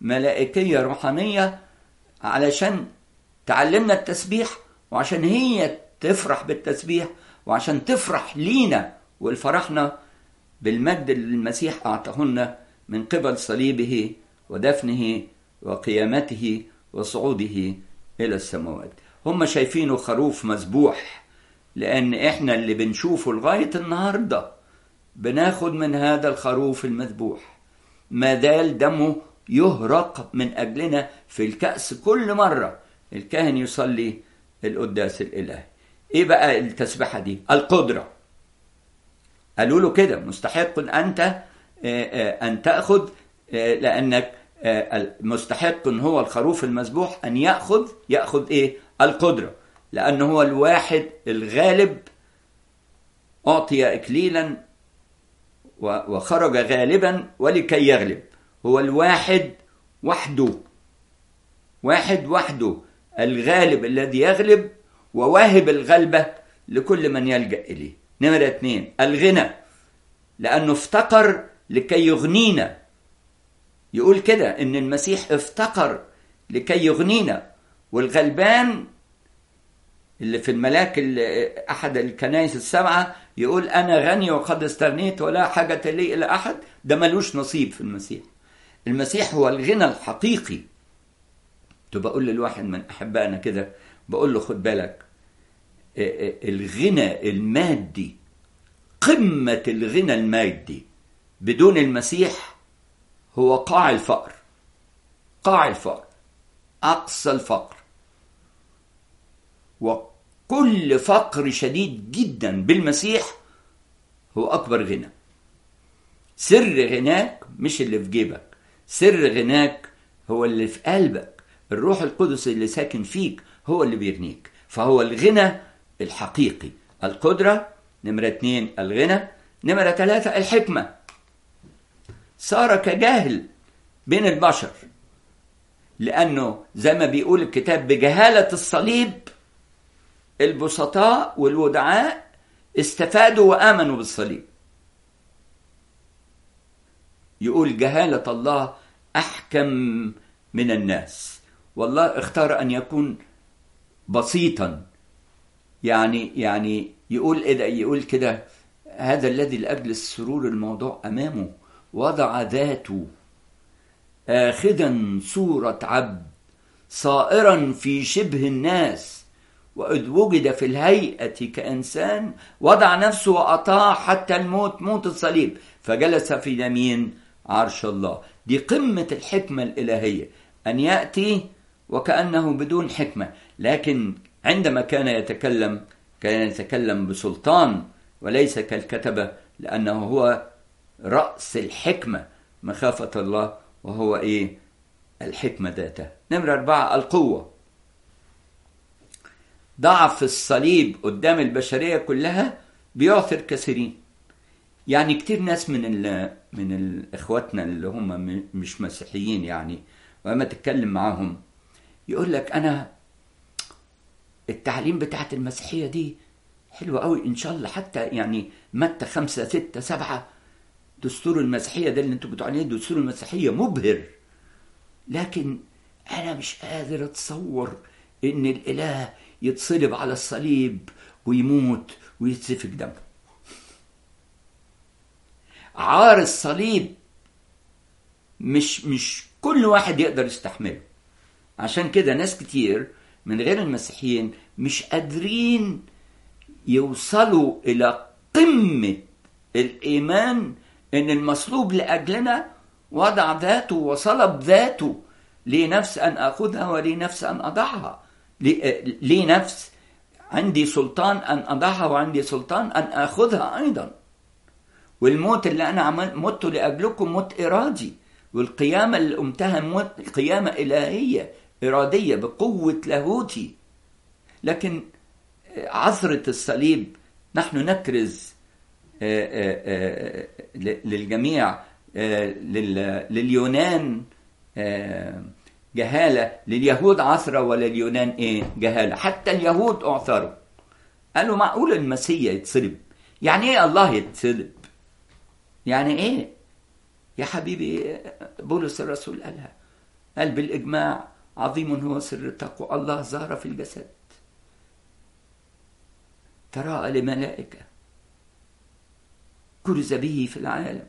ملائكية روحانية علشان تعلمنا التسبيح وعشان هي تفرح بالتسبيح وعشان تفرح لينا والفرحنا بالمجد اللي المسيح أعطاه لنا من قبل صليبه ودفنه وقيامته وصعوده إلى السماوات هم شايفينه خروف مذبوح لأن إحنا اللي بنشوفه لغاية النهاردة بناخد من هذا الخروف المذبوح ما زال دمه يهرق من أجلنا في الكأس كل مرة الكاهن يصلي القداس الإلهي إيه بقى التسبحة دي القدرة قالوا له كده مستحق أنت أن تأخذ لأنك مستحق هو الخروف المذبوح أن يأخذ يأخذ إيه القدرة لأنه هو الواحد الغالب أعطي إكليلا وخرج غالبا ولكي يغلب هو الواحد وحده واحد وحده الغالب الذي يغلب وواهب الغلبة لكل من يلجأ إليه نمرة اثنين الغنى لأنه افتقر لكي يغنينا يقول كده إن المسيح افتقر لكي يغنينا والغلبان اللي في الملاك اللي أحد الكنائس السبعة يقول أنا غني وقد استغنيت ولا حاجة لي إلى أحد ده ملوش نصيب في المسيح المسيح هو الغنى الحقيقي كنت بقول للواحد من أحبائنا كده بقول له خد بالك الغنى المادي قمة الغنى المادي بدون المسيح هو قاع الفقر قاع الفقر أقصى الفقر وكل فقر شديد جدا بالمسيح هو أكبر غنى سر غناك مش اللي في جيبك سر غناك هو اللي في قلبك الروح القدس اللي ساكن فيك هو اللي بيغنيك فهو الغنى الحقيقي القدرة نمرة اتنين الغنى نمرة ثلاثة الحكمة صار كجاهل بين البشر لأنه زي ما بيقول الكتاب بجهالة الصليب البسطاء والودعاء استفادوا وآمنوا بالصليب يقول جهالة الله أحكم من الناس والله اختار أن يكون بسيطا يعني يعني يقول إيه يقول كده هذا الذي لأجل السرور الموضوع أمامه وضع ذاته آخذا صورة عبد صائرا في شبه الناس وإذ وجد في الهيئة كإنسان وضع نفسه وأطاع حتى الموت موت الصليب فجلس في يمين عرش الله دي قمة الحكمة الإلهية أن يأتي وكأنه بدون حكمة لكن عندما كان يتكلم كان يتكلم بسلطان وليس كالكتبة لأنه هو رأس الحكمة مخافة الله وهو إيه الحكمة ذاتها نمرة أربعة القوة ضعف الصليب قدام البشرية كلها بيعثر كثيرين يعني كتير ناس من ال من اخواتنا اللي هم مش مسيحيين يعني ولما تتكلم معاهم يقول لك انا التعليم بتاعت المسيحيه دي حلوه قوي ان شاء الله حتى يعني متى خمسة ستة سبعة دستور المسيحيه ده اللي انتوا بتقولوا عليه دستور المسيحيه مبهر لكن انا مش قادر اتصور ان الاله يتصلب على الصليب ويموت ويتسفك دمه عار الصليب مش مش كل واحد يقدر يستحمله عشان كده ناس كتير من غير المسيحيين مش قادرين يوصلوا الى قمه الايمان ان المصلوب لاجلنا وضع ذاته وصلب ذاته لي نفس ان اخذها ولي نفس ان اضعها لي نفس عندي سلطان ان اضعها وعندي سلطان ان اخذها ايضا والموت اللي انا عمل مت لاجلكم موت ارادي والقيامه اللي قمتها موت قيامه الهيه اراديه بقوه لاهوتي لكن عثره الصليب نحن نكرز للجميع لليونان جهاله لليهود عثره ولليونان ايه جهاله حتى اليهود اعثروا قالوا معقول المسيح يتصلب يعني ايه الله يتصلب يعني ايه يا حبيبي بولس الرسول قالها قال بالإجماع عظيم هو سر التقوى الله ظهر في الجسد تراءى لملائكة كرز به في العالم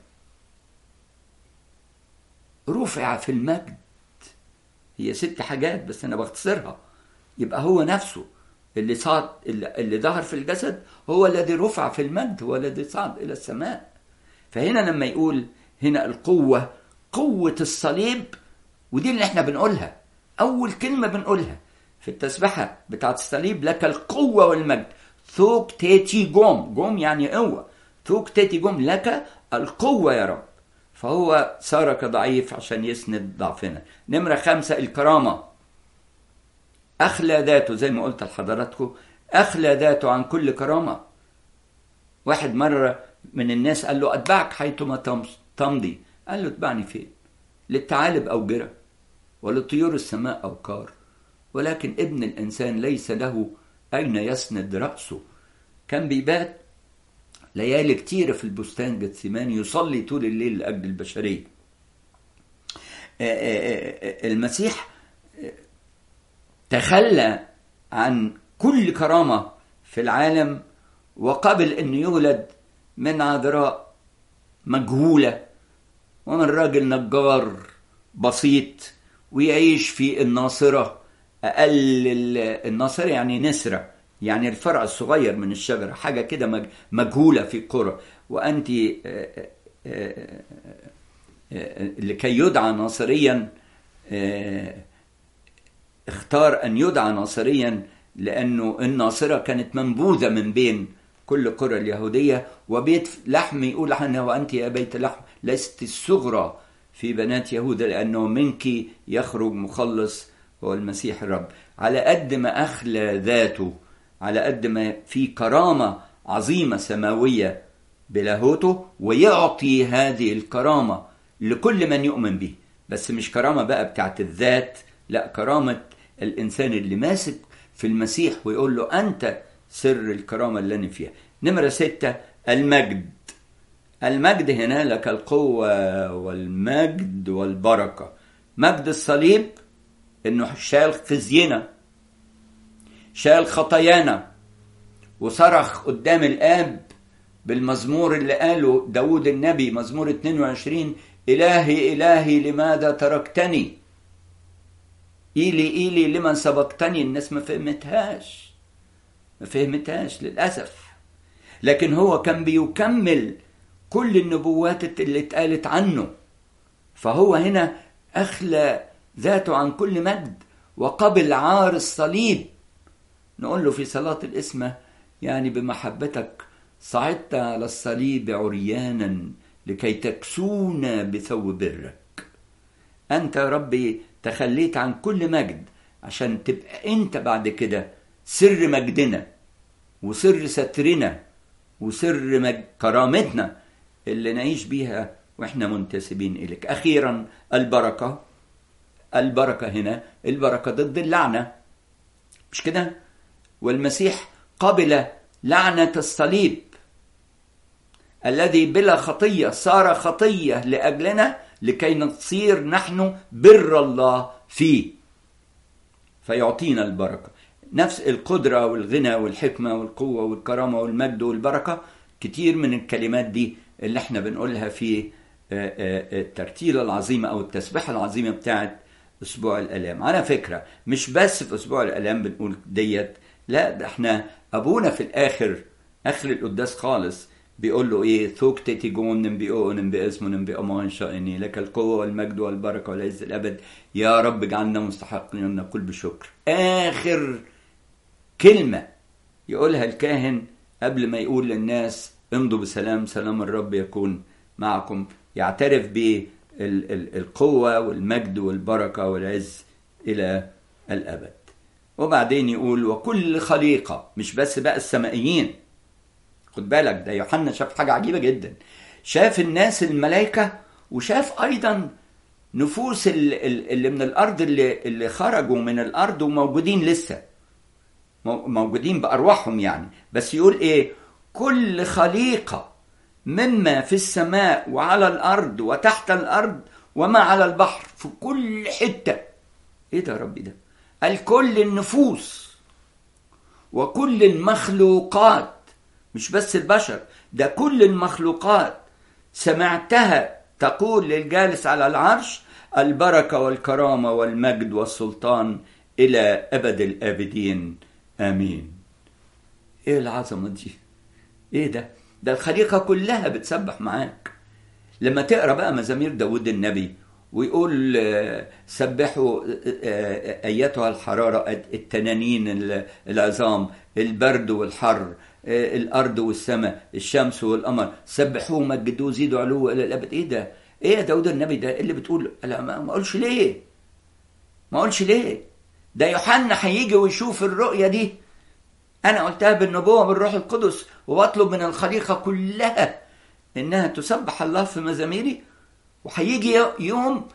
رفع في المجد هي ست حاجات بس أنا بختصرها يبقى هو نفسه اللي صعد اللي, اللي ظهر في الجسد هو الذي رفع في المجد هو الذي صعد إلى السماء فهنا لما يقول هنا القوة قوة الصليب ودي اللي احنا بنقولها أول كلمة بنقولها في التسبحة بتاعت الصليب لك القوة والمجد ثوك تيتي جوم جوم يعني قوة ثوك تيتي جوم لك القوة يا رب فهو صار كضعيف عشان يسند ضعفنا نمرة خمسة الكرامة أخلى ذاته زي ما قلت لحضراتكم أخلى ذاته عن كل كرامة واحد مرة من الناس قال له أتبعك حيثما تمضي قال له اتبعني فين للثعالب أوجرة ولطيور السماء أوكار ولكن ابن الإنسان ليس له أين يسند رأسه كان بيبات ليالي كتيرة في البستان جثمان يصلي طول الليل لأجل البشرية المسيح تخلى عن كل كرامة في العالم وقبل أن يولد من عذراء مجهولة ومن راجل نجار بسيط ويعيش في الناصرة أقل الناصرة يعني نسرة يعني الفرع الصغير من الشجرة حاجة كده مجهولة في القرى وأنت لكي يدعى ناصريا اختار أن يدعى ناصريا لأنه الناصرة كانت منبوذة من بين كل قرى اليهودية وبيت لحم يقول عنها وأنت يا بيت لحم لست الصغرى في بنات يهوذا لأنه منك يخرج مخلص هو المسيح الرب على قد ما أخلى ذاته على قد ما في كرامة عظيمة سماوية بلاهوته ويعطي هذه الكرامة لكل من يؤمن به بس مش كرامة بقى بتاعت الذات لا كرامة الإنسان اللي ماسك في المسيح ويقول له أنت سر الكرامة اللي أنا فيها نمرة ستة المجد المجد هنا لك القوة والمجد والبركة مجد الصليب انه شال خزينا شال خطايانا وصرخ قدام الاب بالمزمور اللي قاله داود النبي مزمور 22 إلهي إلهي لماذا تركتني إيلي إيلي لمن سبقتني الناس ما فهمتهاش ما فهمتهاش للأسف لكن هو كان بيكمل كل النبوات اللي اتقالت عنه فهو هنا أخلى ذاته عن كل مجد وقبل عار الصليب نقول له في صلاة الإسمة يعني بمحبتك صعدت على الصليب عريانا لكي تكسونا بثوب برك أنت يا ربي تخليت عن كل مجد عشان تبقى أنت بعد كده سر مجدنا وسر سترنا وسر مج... كرامتنا اللي نعيش بيها واحنا منتسبين إليك أخيرا البركة البركة هنا البركة ضد اللعنة مش كده والمسيح قبل لعنة الصليب الذي بلا خطية صار خطية لأجلنا لكي نصير نحن بر الله فيه فيعطينا البركة نفس القدرة والغنى والحكمة والقوة والكرامة والمجد والبركة كتير من الكلمات دي اللي احنا بنقولها في الترتيلة العظيمة أو التسبيحة العظيمة بتاعت أسبوع الآلام على فكرة مش بس في أسبوع الآلام بنقول ديت لا ده احنا أبونا في الآخر آخر القداس خالص بيقول له ايه ثوك تيتيجون نبيئو نبيئسمو نبيئو شائني لك القوة والمجد والبركة والعز الأبد يا رب اجعلنا مستحقين أن نقول بشكر آخر كلمة يقولها الكاهن قبل ما يقول للناس امضوا بسلام سلام الرب يكون معكم يعترف بالقوة والمجد والبركة والعز إلى الأبد وبعدين يقول وكل خليقة مش بس بقى السمائيين خد بالك ده يوحنا شاف حاجة عجيبة جدا شاف الناس الملائكة وشاف أيضا نفوس اللي من الأرض اللي, اللي خرجوا من الأرض وموجودين لسه موجودين بأرواحهم يعني بس يقول إيه كل خليقة مما في السماء وعلى الأرض وتحت الأرض وما على البحر في كل حتة ايه ده يا ربي ده قال كل النفوس وكل المخلوقات مش بس البشر ده كل المخلوقات سمعتها تقول للجالس على العرش البركة والكرامة والمجد والسلطان إلى أبد الآبدين آمين إيه العظمة دي إيه ده ده الخليقة كلها بتسبح معاك لما تقرأ بقى مزامير داود النبي ويقول سبحوا أيتها الحرارة التنانين العظام البرد والحر الأرض والسماء الشمس والقمر سبحوه مجدوه زيدوا علوه إلى الأبد إيه ده؟ إيه يا داود النبي ده؟ اللي بتقول لا ما أقولش ليه؟ ما أقولش ليه؟ ده يوحنا هيجي ويشوف الرؤية دي أنا قلتها بالنبوة بالروح القدس وبطلب من الخليقة كلها إنها تسبح الله في مزاميري وهيجي يوم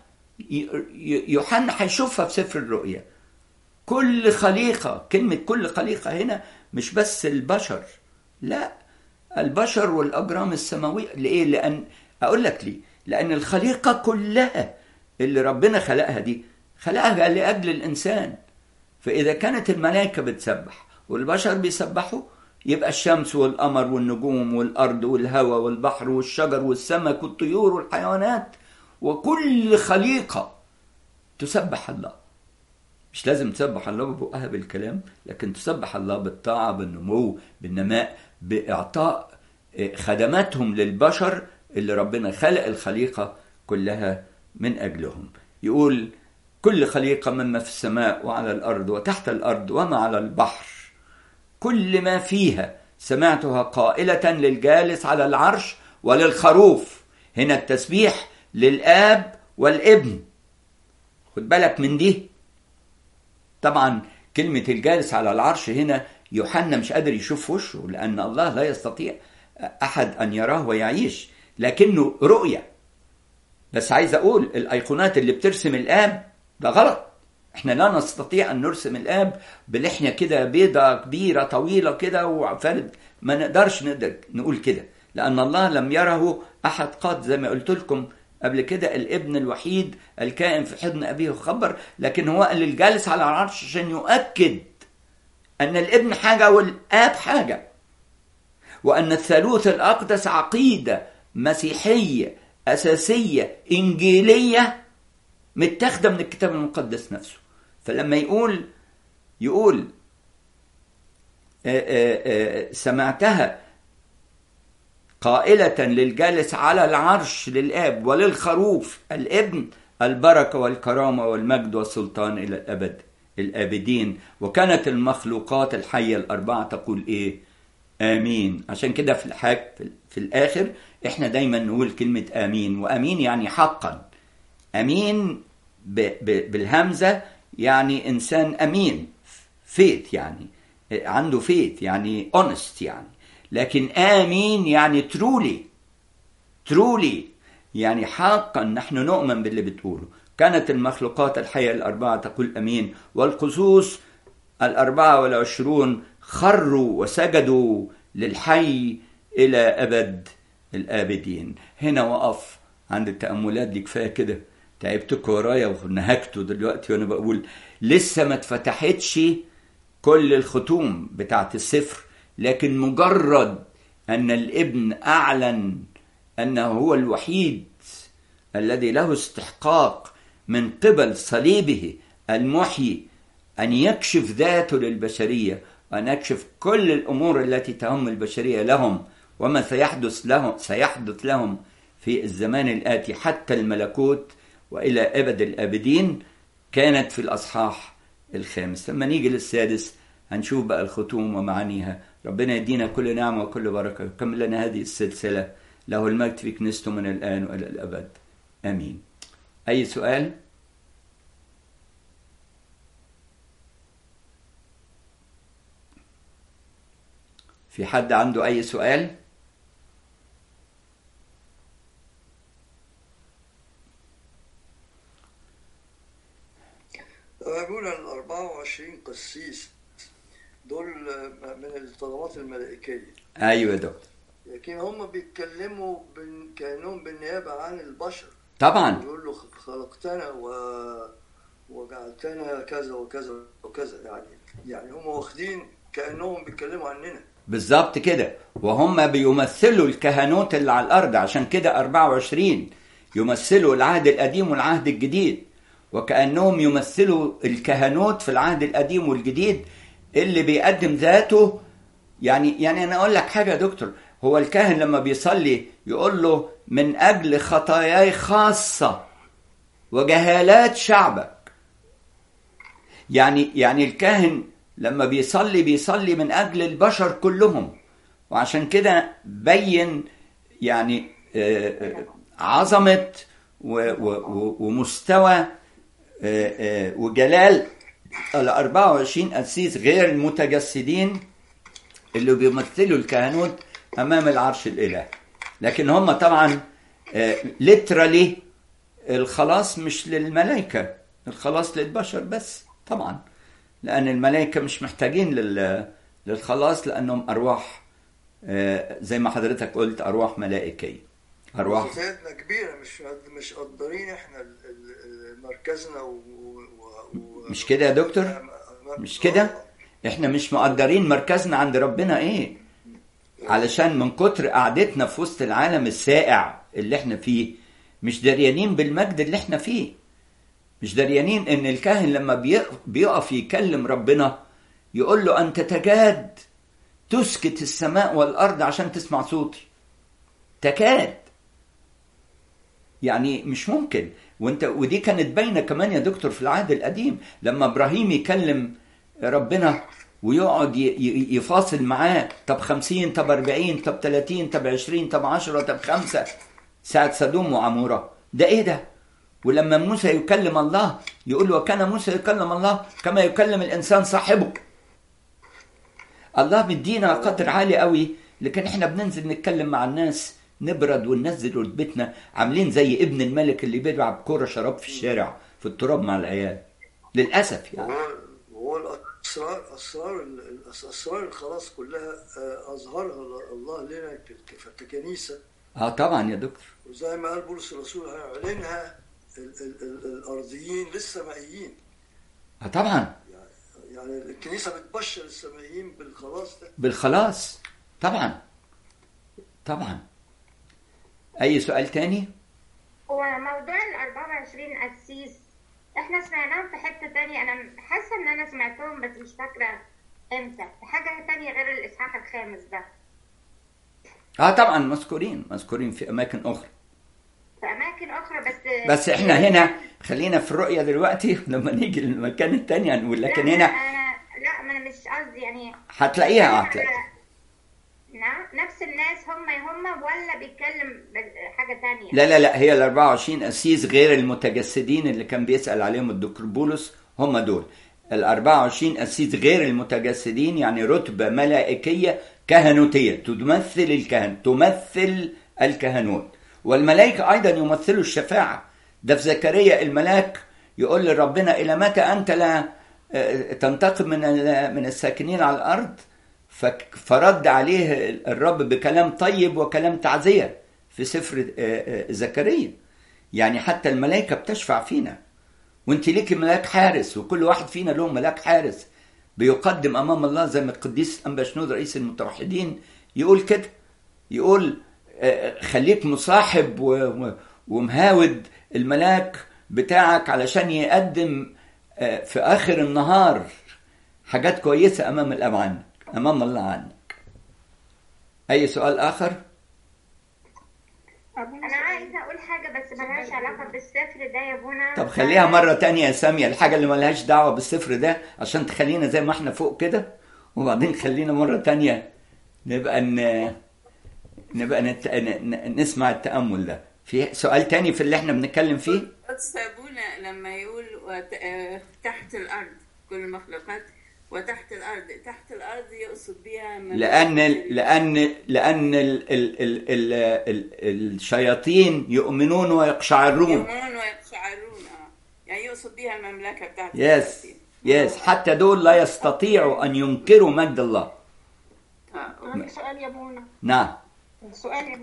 يوحنا هيشوفها في سفر الرؤيا كل خليقة كلمة كل خليقة هنا مش بس البشر لا البشر والأجرام السماوية لإيه؟ لأن أقول لك ليه؟ لأن الخليقة كلها اللي ربنا خلقها دي خلقها لأجل الإنسان فإذا كانت الملائكة بتسبح والبشر بيسبحوا يبقى الشمس والقمر والنجوم والأرض والهواء والبحر والشجر والسمك والطيور والحيوانات وكل خليقة تسبح الله مش لازم تسبح الله ببقها بالكلام لكن تسبح الله بالطاعة بالنمو بالنماء بإعطاء خدماتهم للبشر اللي ربنا خلق الخليقة كلها من أجلهم يقول كل خليقة مما في السماء وعلى الأرض وتحت الأرض وما على البحر كل ما فيها سمعتها قائلة للجالس على العرش وللخروف هنا التسبيح للآب والابن خد بالك من دي طبعا كلمة الجالس على العرش هنا يوحنا مش قادر يشوف وشه لأن الله لا يستطيع أحد أن يراه ويعيش لكنه رؤية بس عايز أقول الأيقونات اللي بترسم الآب ده غلط احنا لا نستطيع أن نرسم الآب بلحية كده بيضة كبيرة طويلة كده وفارد ما نقدرش نقدر نقول كده لأن الله لم يره أحد قط زي ما قلت لكم قبل كده الابن الوحيد الكائن في حضن أبيه خبر لكن هو اللي الجالس على العرش عشان يؤكد أن الابن حاجة والآب حاجة وأن الثالوث الأقدس عقيدة مسيحية أساسية إنجيلية متاخدة من الكتاب المقدس نفسه فلما يقول يقول آآ آآ سمعتها قائلة للجالس على العرش للآب وللخروف الابن البركة والكرامة والمجد والسلطان إلى الأبد الآبدين وكانت المخلوقات الحية الأربعة تقول إيه آمين عشان كده في الحاج في الآخر إحنا دايما نقول كلمة آمين وآمين يعني حقا أمين ب ب بالهمزة يعني إنسان أمين فيت يعني عنده فيت يعني honest يعني لكن آمين يعني ترولي ترولي يعني حقا نحن نؤمن باللي بتقوله كانت المخلوقات الحية الأربعة تقول أمين والقصوص الأربعة والعشرون خروا وسجدوا للحي إلى أبد الآبدين هنا وقف عند التأملات دي كفاية كده تعبتكم ورايا ونهكتوا دلوقتي وأنا بقول لسه ما اتفتحتش كل الختوم بتاعت السفر لكن مجرد أن الابن أعلن أنه هو الوحيد الذي له استحقاق من قبل صليبه المحيي أن يكشف ذاته للبشرية وأن يكشف كل الأمور التي تهم البشرية لهم وما سيحدث لهم سيحدث لهم في الزمان الآتي حتى الملكوت وإلى أبد الآبدين كانت في الأصحاح الخامس لما نيجي للسادس هنشوف بقى الختوم ومعانيها ربنا يدينا كل نعمة وكل بركة يكمل لنا هذه السلسلة له المجد في كنيسته من الآن وإلى الأبد آمين أي سؤال؟ في حد عنده أي سؤال؟ يقول ال 24 قسيس دول من الطلبات الملائكية أيوة يا دكتور لكن هم بيتكلموا بن... كأنهم بالنيابة عن البشر طبعا يقول له خلقتنا و... وجعلتنا كذا وكذا وكذا يعني يعني هم واخدين كانهم بيتكلموا عننا بالظبط كده وهم بيمثلوا الكهنوت اللي على الارض عشان كده 24 يمثلوا العهد القديم والعهد الجديد وكانهم يمثلوا الكهنوت في العهد القديم والجديد اللي بيقدم ذاته يعني يعني انا اقول لك حاجه يا دكتور هو الكاهن لما بيصلي يقول له من اجل خطاياي خاصه وجهالات شعبك يعني يعني الكاهن لما بيصلي بيصلي من اجل البشر كلهم وعشان كده بين يعني آه، آه، عظمه و- و- و- ومستوى آه، آه، وجلال ال 24 قسيس غير المتجسدين اللي بيمثلوا الكهنوت امام العرش الالهي لكن هم طبعا ليترالي الخلاص مش للملائكه الخلاص للبشر بس طبعا لان الملائكه مش محتاجين لل- للخلاص لانهم ارواح آه، زي ما حضرتك قلت ارواح ملائكيه ارواح سيدنا كبيره مش مش قدرين احنا ال- ال- ال- مركزنا و... و... و... مش كده يا دكتور؟ أمام- مش كده؟ احنا مش مقدرين مركزنا عند ربنا ايه علشان من كتر قعدتنا في وسط العالم السائع اللي احنا فيه مش دريانين بالمجد اللي احنا فيه مش دريانين ان الكاهن لما بيق- بيقف يكلم ربنا يقول له انت تكاد تسكت السماء والارض عشان تسمع صوتي تكاد يعني مش ممكن وانت ودي كانت باينه كمان يا دكتور في العهد القديم لما ابراهيم يكلم ربنا ويقعد ي- ي- يفاصل معاه طب 50 طب 40 طب 30 طب 20 طب 10 طب 5 ساعة سدوم وعمورة ده ايه ده؟ ولما موسى يكلم الله يقول وكان موسى يكلم الله كما يكلم الانسان صاحبه الله مدينا قدر عالي قوي لكن احنا بننزل نتكلم مع الناس نبرد وننزل رتبتنا عاملين زي ابن الملك اللي بيلعب كوره شراب في الشارع في التراب مع العيال للاسف يعني وهو وهو الاسرار اسرار ال- ال- اسرار الخلاص كلها آه، اظهرها الله لنا ك- ك- ككنيسه اه طبعا يا دكتور وزي ما قال بولس الرسول هيعلنها ال- ال- ال- الارضيين للسمائيين اه طبعا يعني الكنيسه بتبشر السمائيين بالخلاص ده بالخلاص طبعا طبعا اي سؤال تاني هو موضوع ال 24 قسيس احنا سمعناهم في حتة تانية انا حاسة ان انا سمعتهم بس مش فاكرة امتى في حاجة تانية غير الاصحاح الخامس ده اه طبعا مذكورين مذكورين في اماكن اخرى في اماكن اخرى بس بس احنا هنا خلينا في الرؤية دلوقتي لما نيجي للمكان التاني هنقول لكن لا، هنا أنا- لا ما انا مش قصدي يعني هتلاقيها هتلاقيها نعم نفس الناس هم هم ولا بيتكلم ب- حاجة تانية لا لا لا هي ال 24 قسيس غير المتجسدين اللي كان بيسأل عليهم الدكتور بولس هم دول ال 24 قسيس غير المتجسدين يعني رتبة ملائكية كهنوتية تمثل الكهن تمثل الكهنوت والملائكة أيضا يمثلوا الشفاعة ده في زكريا الملاك يقول لربنا إلى متى أنت لا آه، تنتقم من ال- من الساكنين على الأرض فك- فرد عليه الرب بكلام طيب وكلام تعزية في سفر آه، آه، زكريا يعني حتى الملائكة بتشفع فينا وانت ليكي ملاك حارس وكل واحد فينا له ملاك حارس بيقدم امام الله زي ما القديس انبا شنود رئيس المتوحدين يقول كده يقول آه، خليك مصاحب و- و- ومهاود الملاك بتاعك علشان يقدم آه، في اخر النهار حاجات كويسه امام الاب عنك امام الله عنك اي سؤال اخر انا عايزة اقول حاجة بس ملهاش علاقة بالسفر ده يا بونا طب خليها مرة تانية يا سامية الحاجة اللي ملهاش دعوة بالصفر ده عشان تخلينا زي ما احنا فوق كده وبعدين خلينا مرة تانية نبقى ن... نبقى نت... ن... ن- نسمع التأمل ده في سؤال تاني في اللي احنا بنتكلم فيه قدس أبونا لما يقول وت... آه، تحت الأرض كل المخلوقات وتحت الأرض تحت الأرض يقصد بها من لأن لأن لأن ال... ال... ال... ال... ال... الشياطين يؤمنون ويقشعرون يؤمنون ويقشعرون اه يعني يقصد بها المملكة بتاعت يس الشياطين. يس حتى دول لا يستطيعوا أن ينكروا مجد الله اه عندي سؤال يا بونا نعم سؤال يا بونا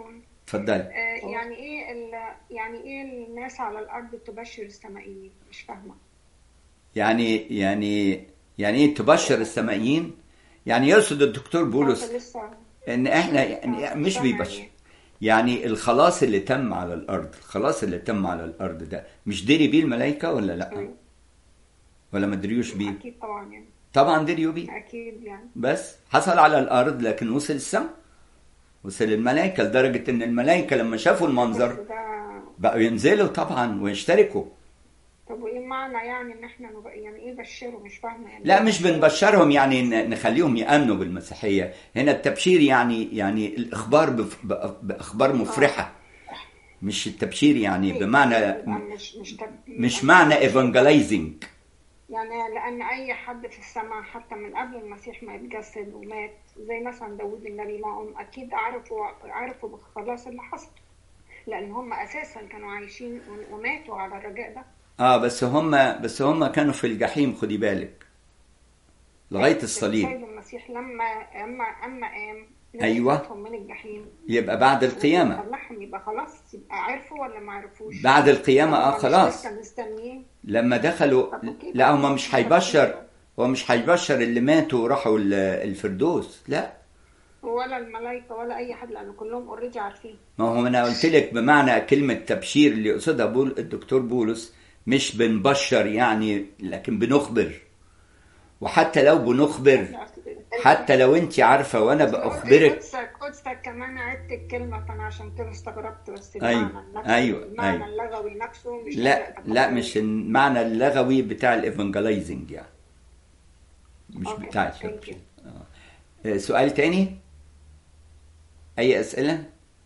اتفضلي آه، يعني ايه ال- يعني ايه الناس على الارض تبشر السمائيين مش فاهمه يعني يعني يعني ايه تبشر السمائيين يعني يقصد الدكتور بولس أنت لسه ان احنا يعني مش بيبشر يعني الخلاص اللي تم على الارض الخلاص اللي تم على الارض ده مش دري بيه الملائكه ولا لا أيوة. ولا ما دريوش بيه اكيد طبعا يعني طبعا دريوا بيه اكيد يعني بس حصل على الارض لكن وصل السماء وصل الملائكه لدرجه ان الملائكه لما شافوا بس المنظر ده بقوا ينزلوا طبعا ويشتركوا طب وايه معنى يعني ان احنا نبقى يعني ايه بشره مش فاهمه يعني لا إيه مش بشره؟ بنبشرهم يعني ن- نخليهم يامنوا بالمسيحيه هنا التبشير يعني يعني الاخبار بف- بأ- باخبار مفرحه مش التبشير يعني بمعنى يبقى مش مش تب... مش معنى ايفانجلايزنج يعني لان اي حد في السماء حتى من قبل المسيح ما يتجسد ومات زي مثلا داوود النبي ما هم اكيد عرفوا عرفوا بالخلاص اللي حصل لان هم اساسا كانوا عايشين وماتوا على الرجاء ده اه بس هم بس هم كانوا في الجحيم خدي بالك لغايه الصليب السيد المسيح لما اما اما قام أيوة. نزلتهم من الجحيم يبقى بعد القيامه طلعهم يبقى خلاص يبقى عرفوا ولا ما عرفوش بعد القيامه اه هم مش خلاص لسه مستنيين لما دخلوا طب أوكي. لا هم مش هيبشر هو مش هيبشر اللي ماتوا وراحوا ال- الفردوس لا ولا الملائكه ولا اي حد لان كلهم اوريدي عارفين ما هو انا قلت لك بمعنى كلمه تبشير اللي يقصدها بول الدكتور بولس مش بنبشر يعني لكن بنخبر وحتى لو بنخبر حتى لو انت عارفه وانا باخبرك قدسك قدسك كمان عدت الكلمه فانا عشان كده استغربت بس أيوة، المعنى النفسي أيوة، المعنى أيوة. اللغوي نفسه مش لا لا مش المعنى اللغوي بتاع الايفانجلايزنج يعني مش أوكي، بتاع thank التبشير آه. آه، سؤال تاني اي اسئله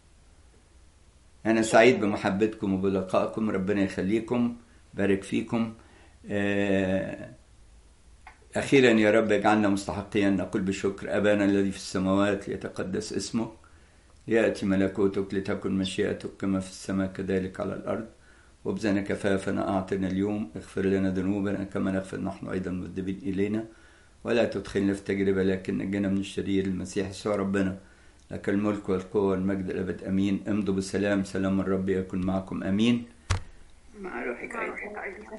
انا سعيد بمحبتكم وبلقائكم ربنا يخليكم بارك فيكم آه، أخيرا يا رب اجعلنا مستحقين نقول بشكر أبانا الذي في السماوات ليتقدس اسمك يأتي ملكوتك لتكن مشيئتك كما في السماء كذلك على الأرض وبزنا كفافنا أعطنا اليوم اغفر لنا ذنوبنا كما نغفر نحن أيضا مذنبين إلينا ولا تدخلنا في تجربة لكن نجنا من الشرير المسيح يسوع ربنا لك الملك والقوة والمجد الأبد أمين امضوا بسلام سلام الرب يكن معكم أمين مع روحك أيضا